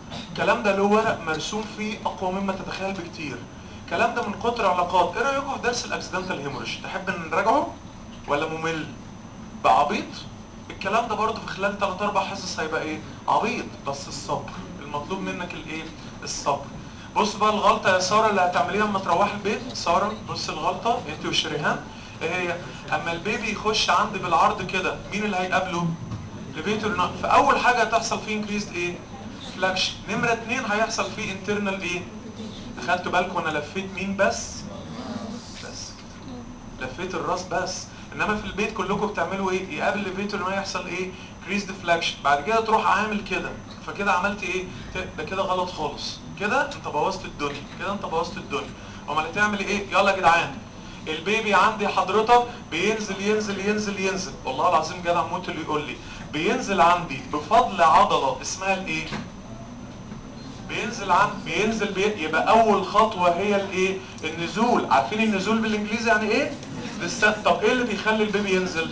الكلام ده له ورق مرسوم فيه اقوى مما تتخيل بكتير الكلام ده من كتر علاقات ايه رايكم في درس الاكسيدنتال هيموريج تحب نراجعه ولا ممل بقى عبيط الكلام ده برضه في خلال 3 4 حصص هيبقى ايه عبيط بس الصبر المطلوب منك الايه الصبر بص بقى الغلطه يا ساره اللي هتعمليها اما تروحي البيت ساره بص الغلطه انت وشريهان ايه هي اما البيبي يخش عندي بالعرض كده مين اللي هيقابله ليفيتور فاول حاجه هتحصل فيه انكريزد ايه فلاكشن نمره اتنين هيحصل فيه انترنال ايه اخدتوا بالكم انا لفيت مين بس بس لفيت الراس بس انما في البيت كلكم بتعملوا ايه يقابل ليفيتور ما يحصل ايه كريز ديفلاكشن بعد كده تروح عامل كده فكده عملت ايه ت- ده كده غلط خالص كده انت بوظت الدنيا كده انت بوظت الدنيا امال هتعمل ايه يلا يا جدعان البيبي عندي حضرتك بينزل ينزل ينزل ينزل والله العظيم جدع موت اللي يقول لي بينزل عندي بفضل عضله اسمها الايه بينزل عن بينزل بي... يبقى اول خطوه هي الايه النزول عارفين النزول بالانجليزي يعني ايه descent. طب ايه اللي بيخلي البيبي ينزل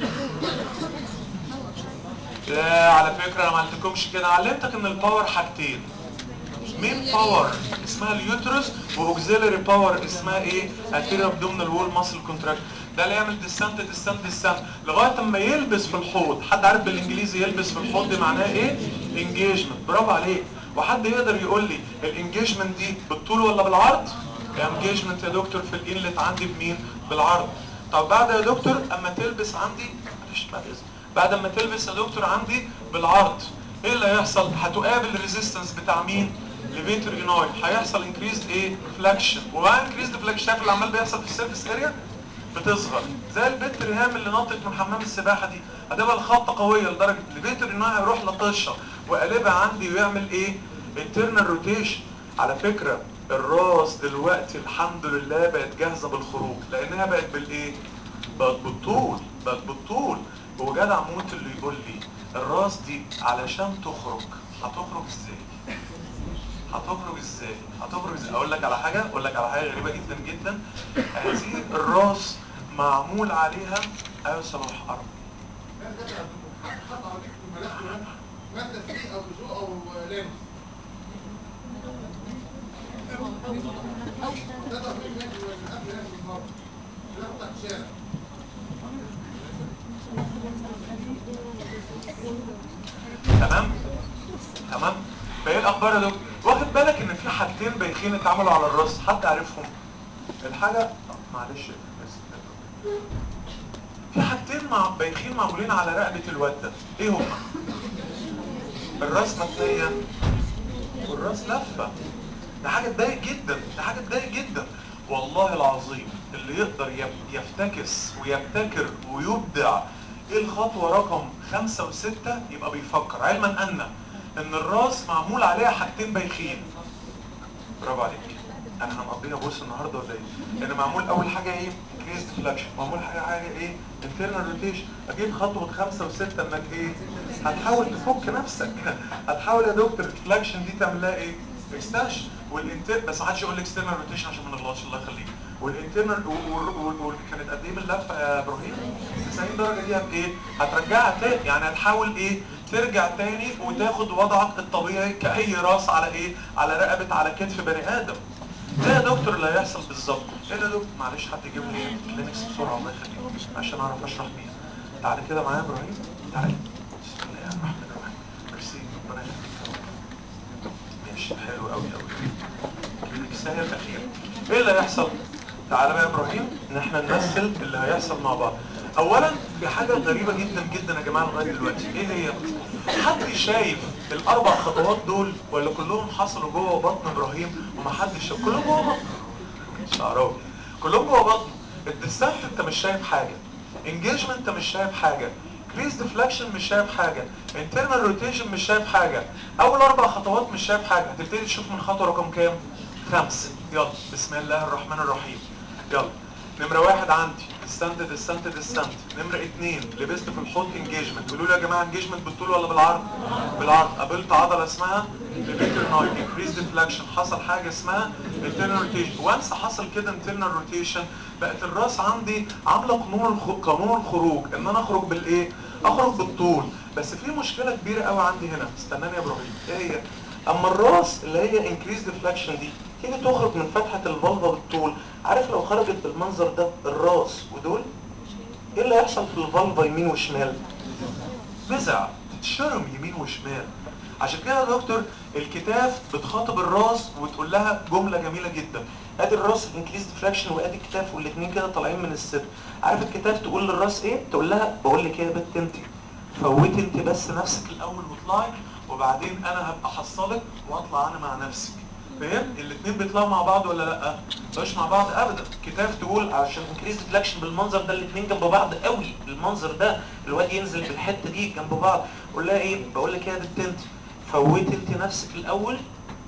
لا على فكره انا ما علمتكمش كده علمتك ان الباور حاجتين مين باور اسمها اليوترس واوكسيلري باور اسمها ايه anterior abdominal wall muscle contract ده اللي يعمل ديسنت ديسنت ديسنت لغايه اما يلبس في الحوض حد عارف بالانجليزي يلبس في الحوض دي معناها ايه انجيجمنت برافو عليك وحد يقدر يقول لي الانجيجمنت دي بالطول ولا بالعرض انجيجمنت يا دكتور في الانلت عندي بمين بالعرض طب بعد يا دكتور اما تلبس عندي معلش بعد اذنك بعد اما تلبس يا دكتور عندي بالعرض ايه اللي هيحصل هتقابل الريزيستنس بتاع مين ليفيتر اناي هيحصل انكريزد ايه فلاكشن وبقى انكريزد فلاكشن شايف اللي عمال بيحصل في السيرفيس اريا بتصغر زي البنت ريهام اللي نطت من حمام السباحه دي هتبقى الخبطه قويه لدرجه ليفيتر اناي هيروح لطشها وقلبها عندي ويعمل ايه انترنال روتيشن على فكره الراس دلوقتي الحمد لله بقت جاهزه بالخروج لانها بقت بالايه بقت بالطول بقت بالطول هو جدع موت اللي يقول لي الراس دي علشان تخرج هتخرج ازاي هتخرج ازاي هتخرج ازاي اقول لك على حاجه اقول لك على حاجه غريبه جدا جدا هذه الراس معمول عليها ايوه صلاح ارض مادة سي او بزو او لينس ده تطبيق مادي من قبل هذا بالظبط ده بتاع الشارع تمام تمام فايه الاخبار يا دكتور واخد بالك ان في حاجتين بايخين اتعملوا على الراس حد عارفهم الحاجه معلش بس في حاجتين مع بايخين معمولين على رقبه الواد ده ايه هما الراس متنيه والراس لفه ده حاجه تضايق جدا ده حاجه تضايق جدا والله العظيم اللي يقدر يب- يفتكس ويبتكر ويبدع ايه الخطوه رقم خمسة وستة يبقى بيفكر علما ان ان الراس معمول عليها حاجتين بايخين برافو عليك انا هنقضيها بص النهارده ولا ايه لان معمول اول حاجه ايه كريست فلاكشن معمول حاجه حاجه ايه انترنال روتيشن اجيب خطوه خمسة وستة انك ايه هتحاول تفك نفسك هتحاول يا دكتور الفلاكشن دي تعمل لها ايه اكستنشن والانتر بس ما حدش يقول لي اكسترنال روتيشن عشان ما نغلطش الله يخليك والانترنال كانت قد ايه من اللفه يا ابراهيم 90 درجه دي هت ايه هترجعها تاني يعني هتحاول ايه ترجع تاني وتاخد وضعك الطبيعي كاي راس على ايه على رقبه على كتف بني ادم ده يا دكتور اللي هيحصل بالظبط ايه ده يا دكتور معلش حد يجيب لي كلينكس بسرعه الله يخليك عشان اعرف اشرح بيها تعالى كده معايا يا ابراهيم تعالى بسم الله الرحمن الرحيم ميرسي ربنا يخليك ماشي حلو قوي قوي السنه الاخيره ايه اللي هيحصل تعالى بقى يا ابراهيم ان احنا نمثل اللي هيحصل مع بعض اولا في حاجه غريبه جدا جدا يا جماعه لغايه دلوقتي ايه هي حد شايف الاربع خطوات دول ولا كلهم حصلوا جوه بطن ابراهيم ومحدش شاف كلهم جوه بطن شعراوي كلهم جوه بطن الديستانت انت مش شايف حاجه انجيجمنت انت مش شايف حاجه كريس ديفلكشن مش شايف حاجه انترنال روتيشن مش شايف حاجه اول اربع خطوات مش شايف حاجه هتبتدي تشوف من خطوه رقم كام خمسه يلا بسم الله الرحمن الرحيم يلا نمرة واحد عندي ديستانت ديستانت ديستانت نمرة اتنين لبست في الحوض انجيجمنت قولوا لي يا جماعة انجيجمنت بالطول ولا بالعرض بالعرض قابلت عضلة اسمها ليفيتر ناي انكريز ديفلكشن حصل حاجة اسمها internal روتيشن وانس حصل كده internal روتيشن بقت الراس عندي عاملة قانون الخ... قانون الخروج ان انا اخرج بالايه اخرج بالطول بس في مشكلة كبيرة قوي عندي هنا استناني يا ابراهيم ايه هي اما الراس اللي هي انكريز ديفلكشن دي تيجي تخرج من فتحه الفالفا بالطول عارف لو خرجت بالمنظر ده الراس ودول ايه اللي هيحصل في الفالفا يمين وشمال بزع تتشرم يمين وشمال عشان كده يا دكتور الكتاف بتخاطب الراس وتقول لها جمله جميله جدا ادي الراس انكريز ديفراكشن وادي الكتاف والاثنين كده طالعين من الصدر عارف الكتاف تقول للراس ايه تقول لها بقول لك ايه يا بت انت فوتي انت بس نفسك الاول واطلعي وبعدين انا هبقى احصلك واطلع انا مع نفسك فاهم الاثنين بيطلعوا مع بعض ولا لا مش مع بعض ابدا كتاف تقول عشان انكريز ديفلكشن بالمنظر ده الاثنين جنب بعض قوي المنظر ده الواد ينزل بالحته دي جنب بعض قول لها ايه بقول لك ايه يا بت انت فوتي انت نفسك الاول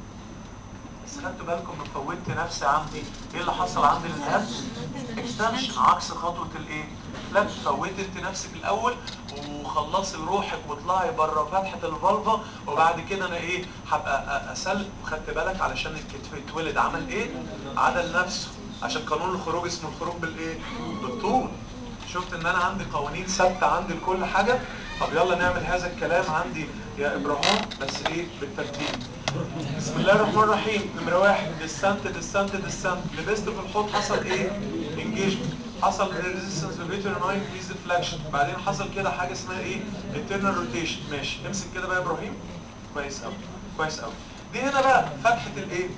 بس خدتوا بالكم من فوتي نفسي عندي ايه اللي حصل عندي للهب اكستنشن عكس خطوه الايه لا فوتي انت نفسك الاول وخلصي روحك واطلعي بره فتحه الفالفا وبعد كده انا ايه هبقى اسلك وخدت بالك علشان الكتف يتولد عمل ايه عدل نفسه عشان قانون الخروج اسمه الخروج بالايه بالطول شفت ان انا عندي قوانين ثابته عندي لكل حاجه طب يلا نعمل هذا الكلام عندي يا ابراهيم بس ايه بالترتيب بسم الله الرحمن الرحيم نمرة واحد ديسنت ديسنت ديسنت لبست في الحوض حصل ايه؟ انجيجمنت حصل ريزيستنس للريتر ناين بليز ديفلكشن بعدين حصل كده حاجه اسمها ايه؟ انترنال روتيشن ماشي امسك كده بقى يا ابراهيم كويس قوي كويس قوي دي هنا بقى فتحه الايه؟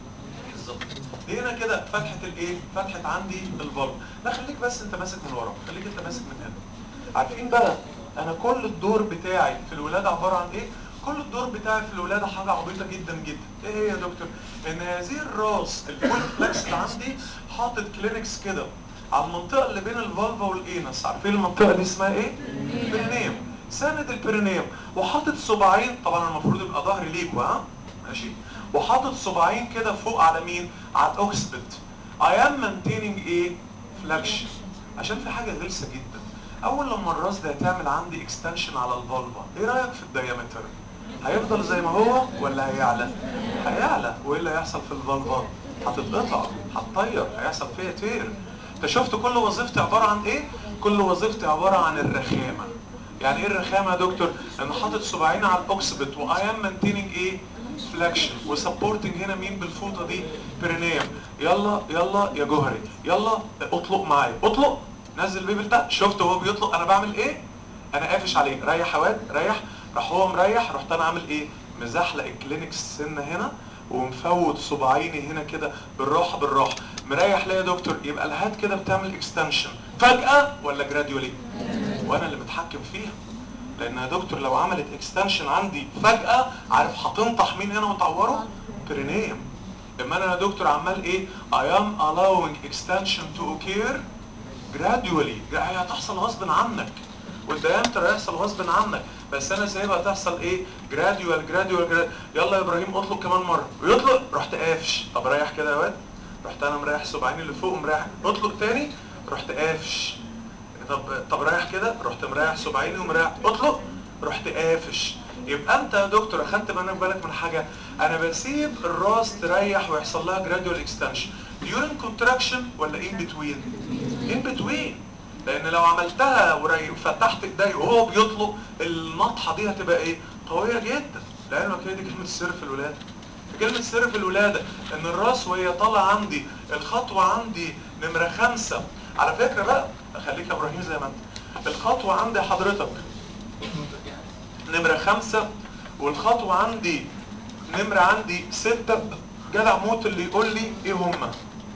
بالظبط دي هنا كده فتحه الايه؟ فتحه عندي الفالف لا خليك بس انت ماسك من ورا خليك انت ماسك من هنا عارفين بقى انا كل الدور بتاعي في الولاده عباره عن ايه؟ كل الدور بتاعي في الولاده حاجه عبيطه جدا جدا ايه هي يا دكتور ان هذه الراس الفول فلكس اللي عندي حاطط كلينكس كده على المنطقه اللي بين الفالفا والانس عارفين المنطقه دي اسمها ايه البرينيوم ساند البرينيوم وحاطط صباعين طبعا المفروض يبقى ظهري ليكوا ها ماشي وحاطط صباعين كده فوق على مين على الاوكسبت I am maintaining ايه فلاكشن عشان في حاجه غلسه جدا اول لما الراس ده هتعمل عندي اكستنشن على الفالفا ايه رايك في الدايمتر هيفضل زي ما هو ولا هيعلى هيعلى وايه اللي هيحصل في الفالفا هتتقطع هتطير هيحصل فيها تير انت شفت كل وظيفتي عباره عن ايه كل وظيفتي عباره عن الرخامه يعني ايه الرخامه يا دكتور انا حاطط صباعين على الاوكسبت واي ام مينتيننج ايه فلاكشن وسبورتنج هنا مين بالفوطه دي برينيوم يلا يلا يا جوهري يلا اطلق معايا اطلق نزل بيبل ده شفت هو بيطلق انا بعمل ايه انا قافش عليه ريح يا واد ريح راح هو مريح رحت انا عامل ايه مزحلق الكلينكس سنه هنا ومفوت صباعيني هنا كده بالراحه بالراحه مريح ليه يا دكتور يبقى الهات كده بتعمل اكستنشن فجاه ولا جراديولي وانا اللي متحكم فيها لان يا دكتور لو عملت اكستنشن عندي فجاه عارف هتنطح مين هنا وتعوره برينيم اما انا يا دكتور عمال ايه I am allowing extension to occur gradually هي هتحصل غصب عنك والديامتر هيحصل غصب عنك بس انا سايبها تحصل ايه جراديوال جراديوال جراديوال يلا يا ابراهيم اطلق كمان مره ويطلق رحت قافش طب ريح كده يا واد رحت انا مريح صباعين اللي فوق مريح اطلق تاني رحت قافش طب طب رايح كده رحت مريح صباعيني ومريح اطلق رحت قافش يبقى انت يا دكتور اخدت بالك بالك من حاجه انا بسيب الراس تريح ويحصل لها جراديوال اكستنشن during contraction ولا in between in between لان لو عملتها وفتحت ايدي وهو بيطلق النطحه دي هتبقى ايه قويه جدا لعلمك هي دي كلمه السر في الولاده كلمة السر في الولادة ان الراس وهي طالعة عندي الخطوة عندي نمرة خمسة على فكرة بقى خليك يا ابراهيم زي ما انت الخطوة عندي حضرتك نمرة خمسة والخطوة عندي نمرة عندي ستة جدع موت اللي يقول لي ايه هما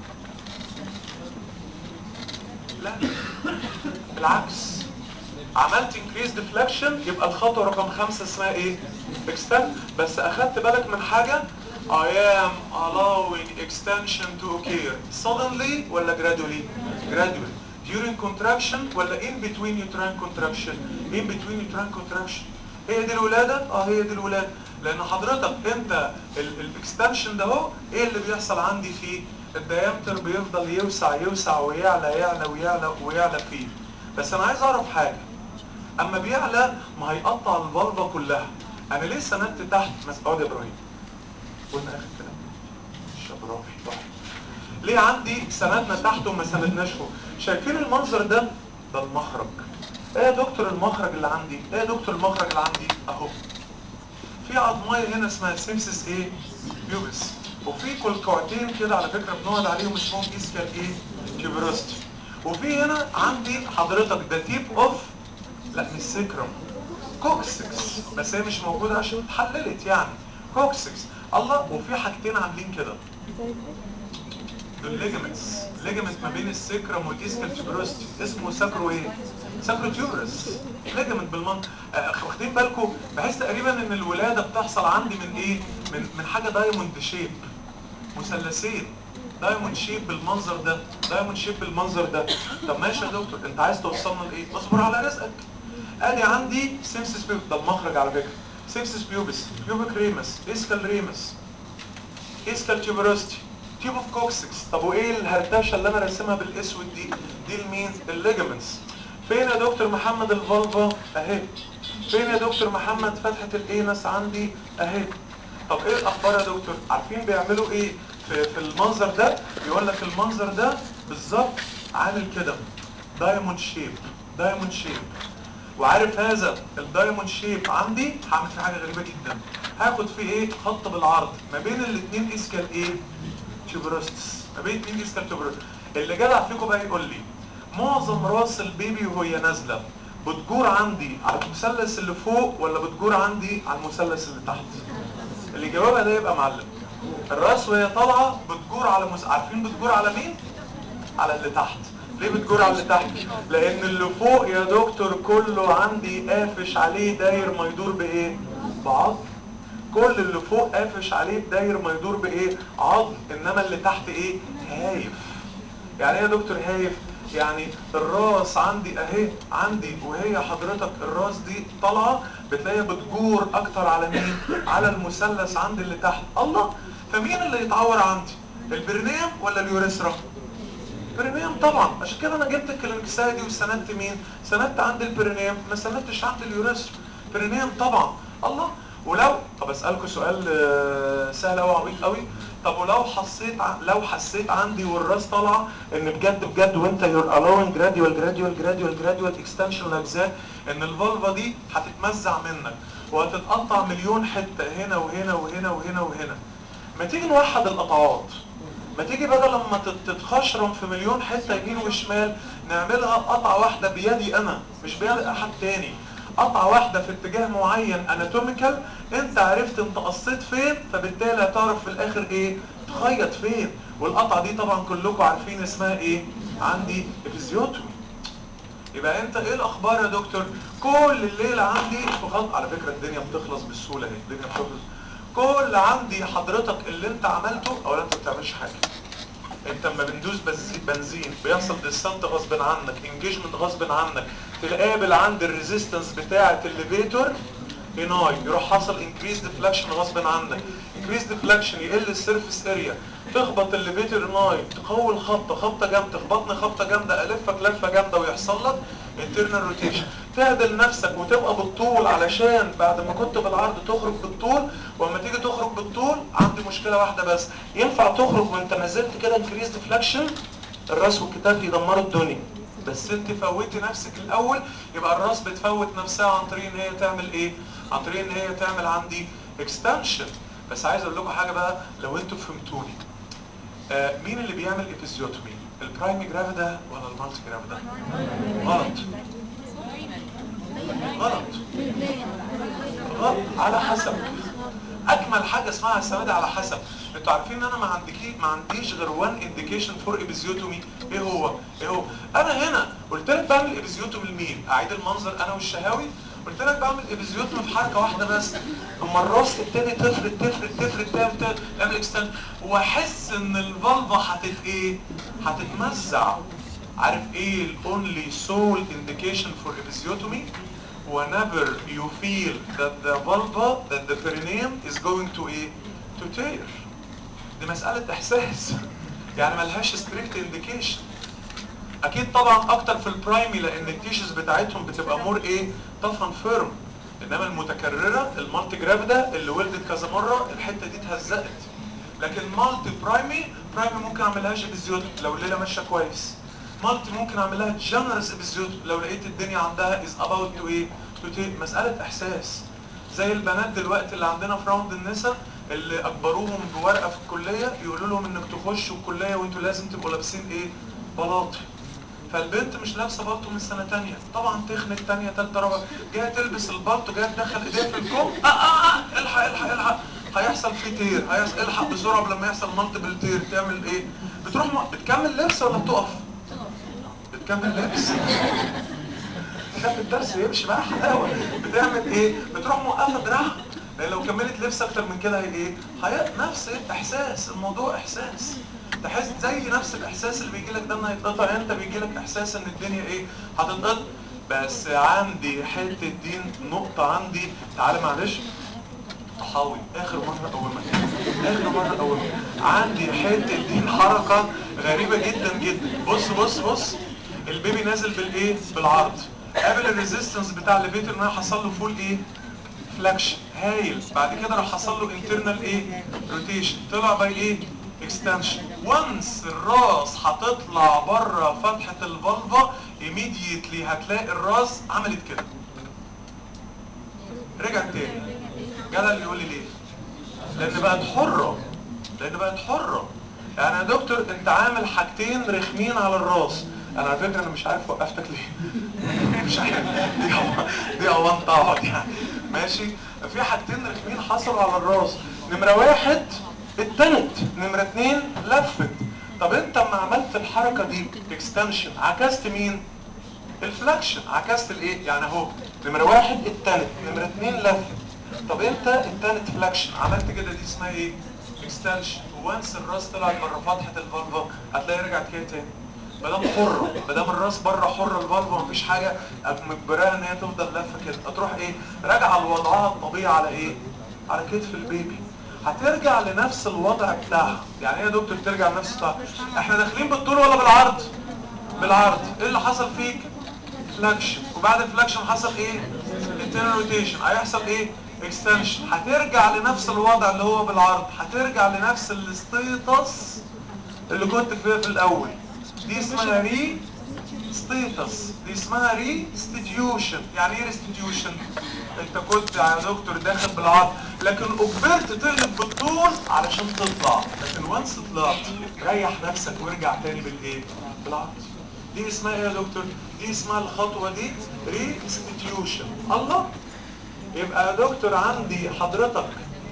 لا بالعكس عملت increase deflection يبقى الخطوة رقم خمسة اسمها ايه extend بس اخدت بالك من حاجة I am allowing extension to occur suddenly ولا gradually gradually during contraction ولا in between uterine contraction in between uterine contraction هي دي الولادة اه هي دي الولادة لان حضرتك انت الاكستنشن ده اهو ايه اللي بيحصل عندي فيه الديامتر بيفضل يوسع يوسع ويعلى يعلى ويعلى ويعلى فيه بس انا عايز اعرف حاجة اما بيعلى ما هيقطع الفالفا كلها انا ليه سندت تحت مسعود يا ابراهيم قلنا اخر كلام الشبراوي صح ليه عندي سندنا تحت وما سندناش فوق شايفين المنظر ده ده المخرج ايه يا دكتور المخرج اللي عندي ايه يا دكتور المخرج اللي عندي اهو في عظمايه هنا اسمها سيمسس ايه بيوبس وفي كلكعتين كده على فكره بنقعد عليهم اسمهم اسكال ايه كيبروستي وفي هنا عندي حضرتك ده تيب اوف لا مش سكرم كوكسكس بس هي مش موجوده عشان اتحللت يعني كوكسكس الله وفي حاجتين عاملين كده دول ليجمنتس ليجمنت ما بين السكرم والاسكال تيوبروستي اسمه ساكرو ايه ساكرو تيوبرس ليجمنت بالمن آه، واخدين بالكم بحس تقريبا ان الولاده بتحصل عندي من ايه من من حاجه دايموند شيب مثلثين دايموند شيب بالمنظر ده دايموند شيب بالمنظر ده طب ماشي يا دكتور انت عايز توصلنا لايه اصبر على رزقك ادي عندي سيمسس بيوبس ده المخرج على فكره سيمسس بيوبس بيوبك ريمس اسكال ريمس اسكال تيوبروستي تيوب اوف كوكسكس طب وايه الهرتشه اللي انا راسمها بالاسود دي دي المين الليجمنتس فين يا دكتور محمد الفالفا اهي فين يا دكتور محمد فتحه الانس عندي اهي طب ايه الاخبار يا دكتور عارفين بيعملوا ايه في, في المنظر ده يقول لك المنظر ده بالظبط عامل كده دايموند شيب دايموند شيب وعارف هذا الدايموند شيب عندي هعمل فيه حاجه غريبه جدا هاخد فيه ايه خط بالعرض ما بين الاثنين اسكال ايه تيوبروستس ما بين الاثنين اسكال تيوبروستس اللي جدع فيكم بقى يقول لي معظم راس البيبي وهي نازله بتجور عندي على المثلث اللي فوق ولا بتجور عندي على المثلث اللي تحت اللي جوابها ده يبقى معلم الراس وهي طالعه بتجور على مس... عارفين بتجور على مين على اللي تحت ليه بتجور على اللي تحت لان اللي فوق يا دكتور كله عندي قافش عليه داير ما يدور بايه بعض كل اللي فوق قافش عليه داير ما يدور بايه عظم انما اللي تحت ايه هايف يعني ايه يا دكتور هايف يعني الراس عندي اهي عندي وهي حضرتك الراس دي طالعه بتلاقيها بتجور اكتر على مين على المثلث عندي اللي تحت الله فمين اللي يتعور عندي البرنيم ولا اليوريثرا برينيم طبعا عشان كده انا جبت الكلينكسايه دي وسندت مين سندت عند البرينيم ما سندتش عند اليوريثرا برينيم طبعا الله ولو طب اسالكم سؤال آه، سهل قوي عبيط قوي طب ولو حسيت ع... لو حسيت عندي والراس طالعه ان بجد بجد وانت يور allowing gradual gradual gradual gradual extension like that ان الفالفا دي هتتمزع منك وهتتقطع مليون حته هنا وهنا وهنا وهنا وهنا ما تيجي نوحد القطعات ما تيجي بدل لما تت- تتخشرم في مليون حته يمين وشمال نعملها قطعه واحده بيدي انا مش بيد احد تاني قطعه واحده في اتجاه معين اناتوميكال انت عرفت انت قصيت فين فبالتالي هتعرف في الاخر ايه تخيط فين والقطعه دي طبعا كلكم عارفين اسمها ايه عندي افيزيوتومي يبقى انت ايه الاخبار يا دكتور كل الليله عندي في خط على فكره الدنيا بتخلص بالسهوله اهي الدنيا بتخلص كل عندي حضرتك اللي انت عملته او انت ما بتعملش حاجه انت لما بندوس بنزين, بنزين بيحصل ديسنت غصب عنك انجيجمنت غصب عنك تقابل عند الريزيستنس بتاعه الليفيتور هناي يروح حصل انكريز ديفلكشن غصب عنك انكريز ديفلكشن يقل السيرفيس اريا تخبط الليفيتور هناي تقوي الخبطه خبطه جامده تخبطني خبطه جامده الفك لفه جامده ويحصل لك انترنال روتيشن تعدل نفسك وتبقى بالطول علشان بعد ما كنت بالعرض تخرج بالطول ولما تيجي تخرج بالطول عندي مشكله واحده بس ينفع تخرج وانت ما زلت كده انكريز ديفلكشن الراس والكتاف يدمروا الدنيا بس انت فوتي نفسك الاول يبقى الراس بتفوت نفسها عن طريق ان هي تعمل ايه عن طريق ان هي تعمل عندي اكستنشن بس عايز اقول لكم حاجه بقى لو انتوا فهمتوني آه مين اللي بيعمل ابيزيوتومي البرايمي جرافيدا ولا المالتي جرافيدا غلط غلط غلط على حسب اجمل حاجه اسمها السنه دي على حسب انتوا عارفين ان انا ما عندكي ما عنديش غير وان انديكيشن فور ابيزيوتومي ايه هو ايه هو انا هنا قلت لك بعمل ابيزيوتومي لمين اعيد المنظر انا والشهاوي قلت لك بعمل ابيزيوتومي في حركه واحده بس اما الراس تبتدي تفرد تفرد تفرد تعمل تعمل- تعمل اكستند واحس ان الفالفا هتت ايه هتتمزع عارف ايه الاونلي سول انديكيشن فور ابيزيوتومي whenever you feel that the vulva that the perineum is going to ايه to tear دي مسألة احساس يعني ملهاش strict indication اكيد طبعا اكتر في البرايمي لان التيشز بتاعتهم بتبقى مور ايه طفن فيرم انما المتكرره المالتي جرافيدا اللي ولدت كذا مره الحته دي اتهزقت لكن مالتي برايمي برايمي ممكن اعملهاش ابيزيوت لو الليله ماشيه كويس مالتي ممكن اعملها جنرس ابيزيوت لو لقيت الدنيا عندها از اباوت تو ايه تو مساله احساس زي البنات دلوقتي اللي عندنا في راوند النساء اللي اجبروهم بورقه في الكليه يقولوا لهم انك تخشوا الكليه وانتوا لازم تبقوا لابسين ايه بلاطي فالبنت مش لابسه بالطو من سنه تانية طبعا تخنت تانية تالتة رابعه جايه تلبس البلطو جايه تدخل ايديها في الكم آه آه آه الحق الحق الحق هيحصل فيه تير هيحصل الحق بسرعه قبل ما يحصل مالتيبل تير تعمل ايه بتروح م... بتكمل لبس ولا بتقف بتكمل لبس خد الدرس ويمشي بقى حلاوه بتعمل ايه بتروح موقفه دراعها لان لو كملت لبس اكتر من كده هي ايه هي نفس احساس الموضوع احساس تحس زي نفس الاحساس اللي بيجي لك ده انه هيتقطع انت بيجي لك احساس ان الدنيا ايه هتتقطع بس عندي حته دين نقطه عندي تعالى معلش طحاوي اخر مره اول ما اخر مره اول ما عندي حته دين حركه غريبه جدا جدا بص بص بص البيبي نازل بالايه بالعرض قابل الريزيستنس بتاع الليفيتر ان هو حصل له فول ايه فلاكشن هايل بعد كده راح حصل له انترنال ايه روتيشن طلع باي ايه اكستنشن وانس الراس هتطلع بره فتحه الفالفا ايميديتلي هتلاقي الراس عملت كده رجعت تاني جدع اللي يقول لي ليه لان بقت حره لان بقت حره يعني يا دكتور انت عامل حاجتين رخمين على الراس انا على فكره انا مش عارف وقفتك ليه مش عارف دي هو دي هو انت اقعد يعني ماشي في حاجتين رخمين حصلوا على الراس نمره واحد اتنت نمره اتنين لفت طب انت لما عملت الحركه دي اكستنشن عكست مين الفلاكشن عكست الايه يعني اهو نمره واحد التالت نمره اتنين لفت طب انت التالت فلاكشن عملت كده دي اسمها ايه اكستنشن وانس الراس طلعت بره فتحه الفالفا هتلاقي رجعت كده تاني ما دام حره ما دام الراس بره حره الفالفا مفيش حاجه مجبراها ان هي تفضل لافه كده هتروح ايه راجعه لوضعها الطبيعي على ايه على كتف البيبي هترجع لنفس الوضع بتاعها يعني ايه يا دكتور ترجع لنفس بتاعها احنا داخلين بالطول ولا بالعرض بالعرض ايه اللي حصل فيك فلاكشن وبعد الفلاكشن حصل ايه internal روتيشن هيحصل ايه اكستنشن هترجع لنفس الوضع اللي هو بالعرض هترجع لنفس الستيتس اللي كنت فيها في الاول دي اسمها ري ستيتس دي اسمها ري ستيتيوشن يعني ايه ريستيتيوشن انت كنت يا دكتور داخل بالعرض لكن اجبرت تقلب بالطول علشان تطلع لكن وانس طلعت ريح نفسك وارجع تاني بالايه بالعرض دي اسمها ايه يا دكتور دي اسمها الخطوه دي ريستيتيوشن الله يبقى يا دكتور عندي حضرتك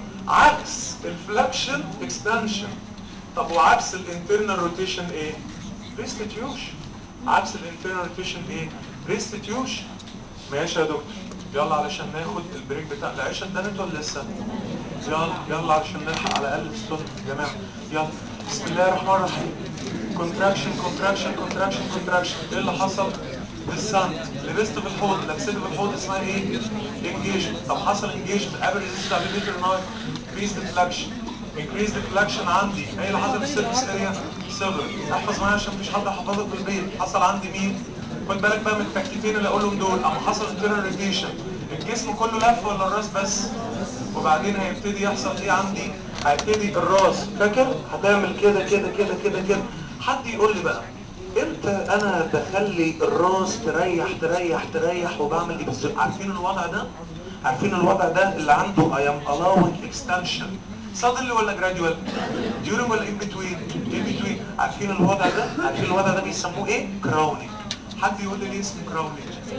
عكس الفلاكشن اكستنشن طب وعكس الانترنال روتيشن ايه ريستيتيوشن عكس الانترنال روتيشن ايه ريستيتيوشن ماشي يا دكتور يلا علشان ناخد البريك بتاع العشاء اتدنت ولا لسه يلا يلا علشان نلحق على الاقل الصوت يا جماعه يلا بسم الله الرحمن الرحيم كونتراكشن كونتراكشن كونتراكشن كونتراكشن ايه اللي حصل ديسانت لبست في الحوض لبست في الحوض اسمها ايه انجيجمنت طب حصل انجيجمنت قبل الريزيست على الليتر نايت انكريز ديفلاكشن انكريز ديفلاكشن عندي ايه اللي حصل في السيرفيس اريا صغر احفظ معايا عشان مفيش حد حفظك في البيت حصل عندي مين خد بالك بقى من التكتيكين اللي اقولهم دول اما حصل انترنال روتيشن الجسم كله لف ولا الراس بس وبعدين هيبتدي يحصل ايه عندي هيبتدي الراس فاكر هتعمل كده كده كده كده كده حد يقول لي بقى امتى انا بخلي الراس تريح تريح تريح وبعمل ايه بالظبط عارفين الوضع ده عارفين الوضع ده اللي عنده I am allowing extension suddenly ولا gradual during ولا in between in between عارفين الوضع ده عارفين الوضع ده بيسموه ايه crowning حد يقول لي ليه اسمه crowning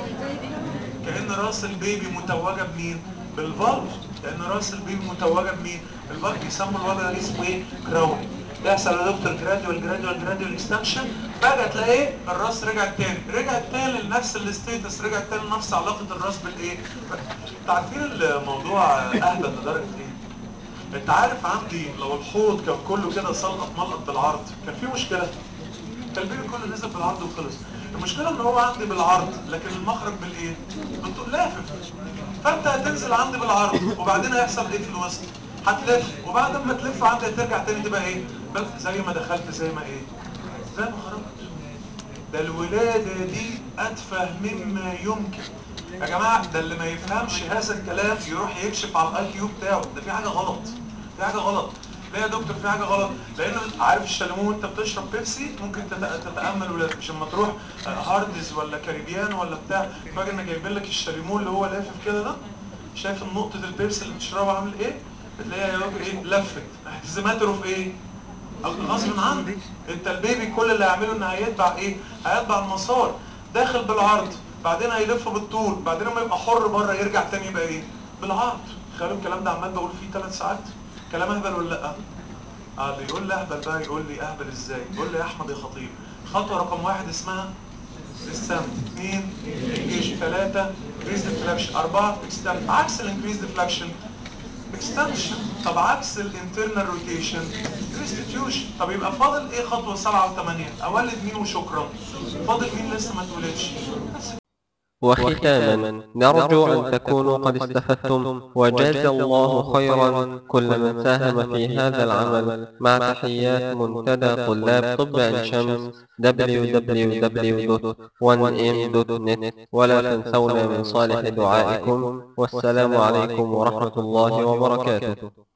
كأن راس البيبي متوجه بمين بالفالف كأن راس البيبي متوجه بمين الفالف بيسموا الوضع ده اسمه ايه كراون يحصل يا دكتور جراديوال جراديوال جراديوال اكستنشن فجأة تلاقي الراس رجعت تاني رجعت تاني لنفس الستيتس رجعت تاني لنفس علاقة الراس بالايه انتوا عارفين الموضوع اهبل لدرجة ايه انت عارف عندي لو الحوض كان كله كده سلقط ملقط بالعرض كان في مشكلة كان البيبي كله نزل بالعرض وخلص المشكلة ان هو عندي بالعرض لكن المخرج بالايه بالطول لافف فانت هتنزل عندي بالعرض وبعدين هيحصل ايه في الوسط هتلف وبعد ما تلف عندي هترجع تاني تبقى ايه بل زي ما دخلت زي ما ايه زي ما خرجت ده الولادة دي اتفه مما يمكن يا جماعة ده اللي ما يفهمش هذا الكلام يروح يكشف على الاي كيو بتاعه ده في حاجة غلط في حاجة غلط ليه يا دكتور في حاجة غلط لان عارف الشاليمو وانت بتشرب بيبسي ممكن تت- تتأمل ولاد مش لما تروح آه، هاردز ولا كاريبيان ولا بتاع فاكر انك جايبين لك الشاليمو اللي هو لافف كده ده شايف نقطه البيبسي اللي بتشربها عامل ايه بتلاقيها يا راجل ايه لفت احتزامات في ايه غصب عنك انت البيبي كل اللي هيعمله ان هيتبع ايه هيتبع المسار داخل بالعرض بعدين هيلف بالطول بعدين لما يبقى حر بره يرجع تاني يبقى ايه بالعرض تخيلوا الكلام ده عمال بقول فيه ثلاث ساعات كلام اهبل ولا لا اه اللي يقول لي اهبل بقى يقول لي اهبل ازاي يقول لي يا احمد يا خطيب خطوه رقم واحد اسمها السم اثنين انجيج ثلاثه انكريز ديفلكشن اربعه اكستند عكس الانكريز ديفلكشن اكستنشن طب عكس الانترنال روتيشن ريستيتيوشن طب يبقى فاضل ايه خطوه سبعه وثمانيه اولد مين وشكرا فاضل مين لسه ما اتولدش بس وختاما نرجو أن تكونوا قد استفدتم وجاز الله خيرا كل من ساهم في هذا العمل مع تحيات منتدى طلاب طب عين شمس www.1m.net ولا تنسونا من صالح دعائكم والسلام عليكم ورحمة الله وبركاته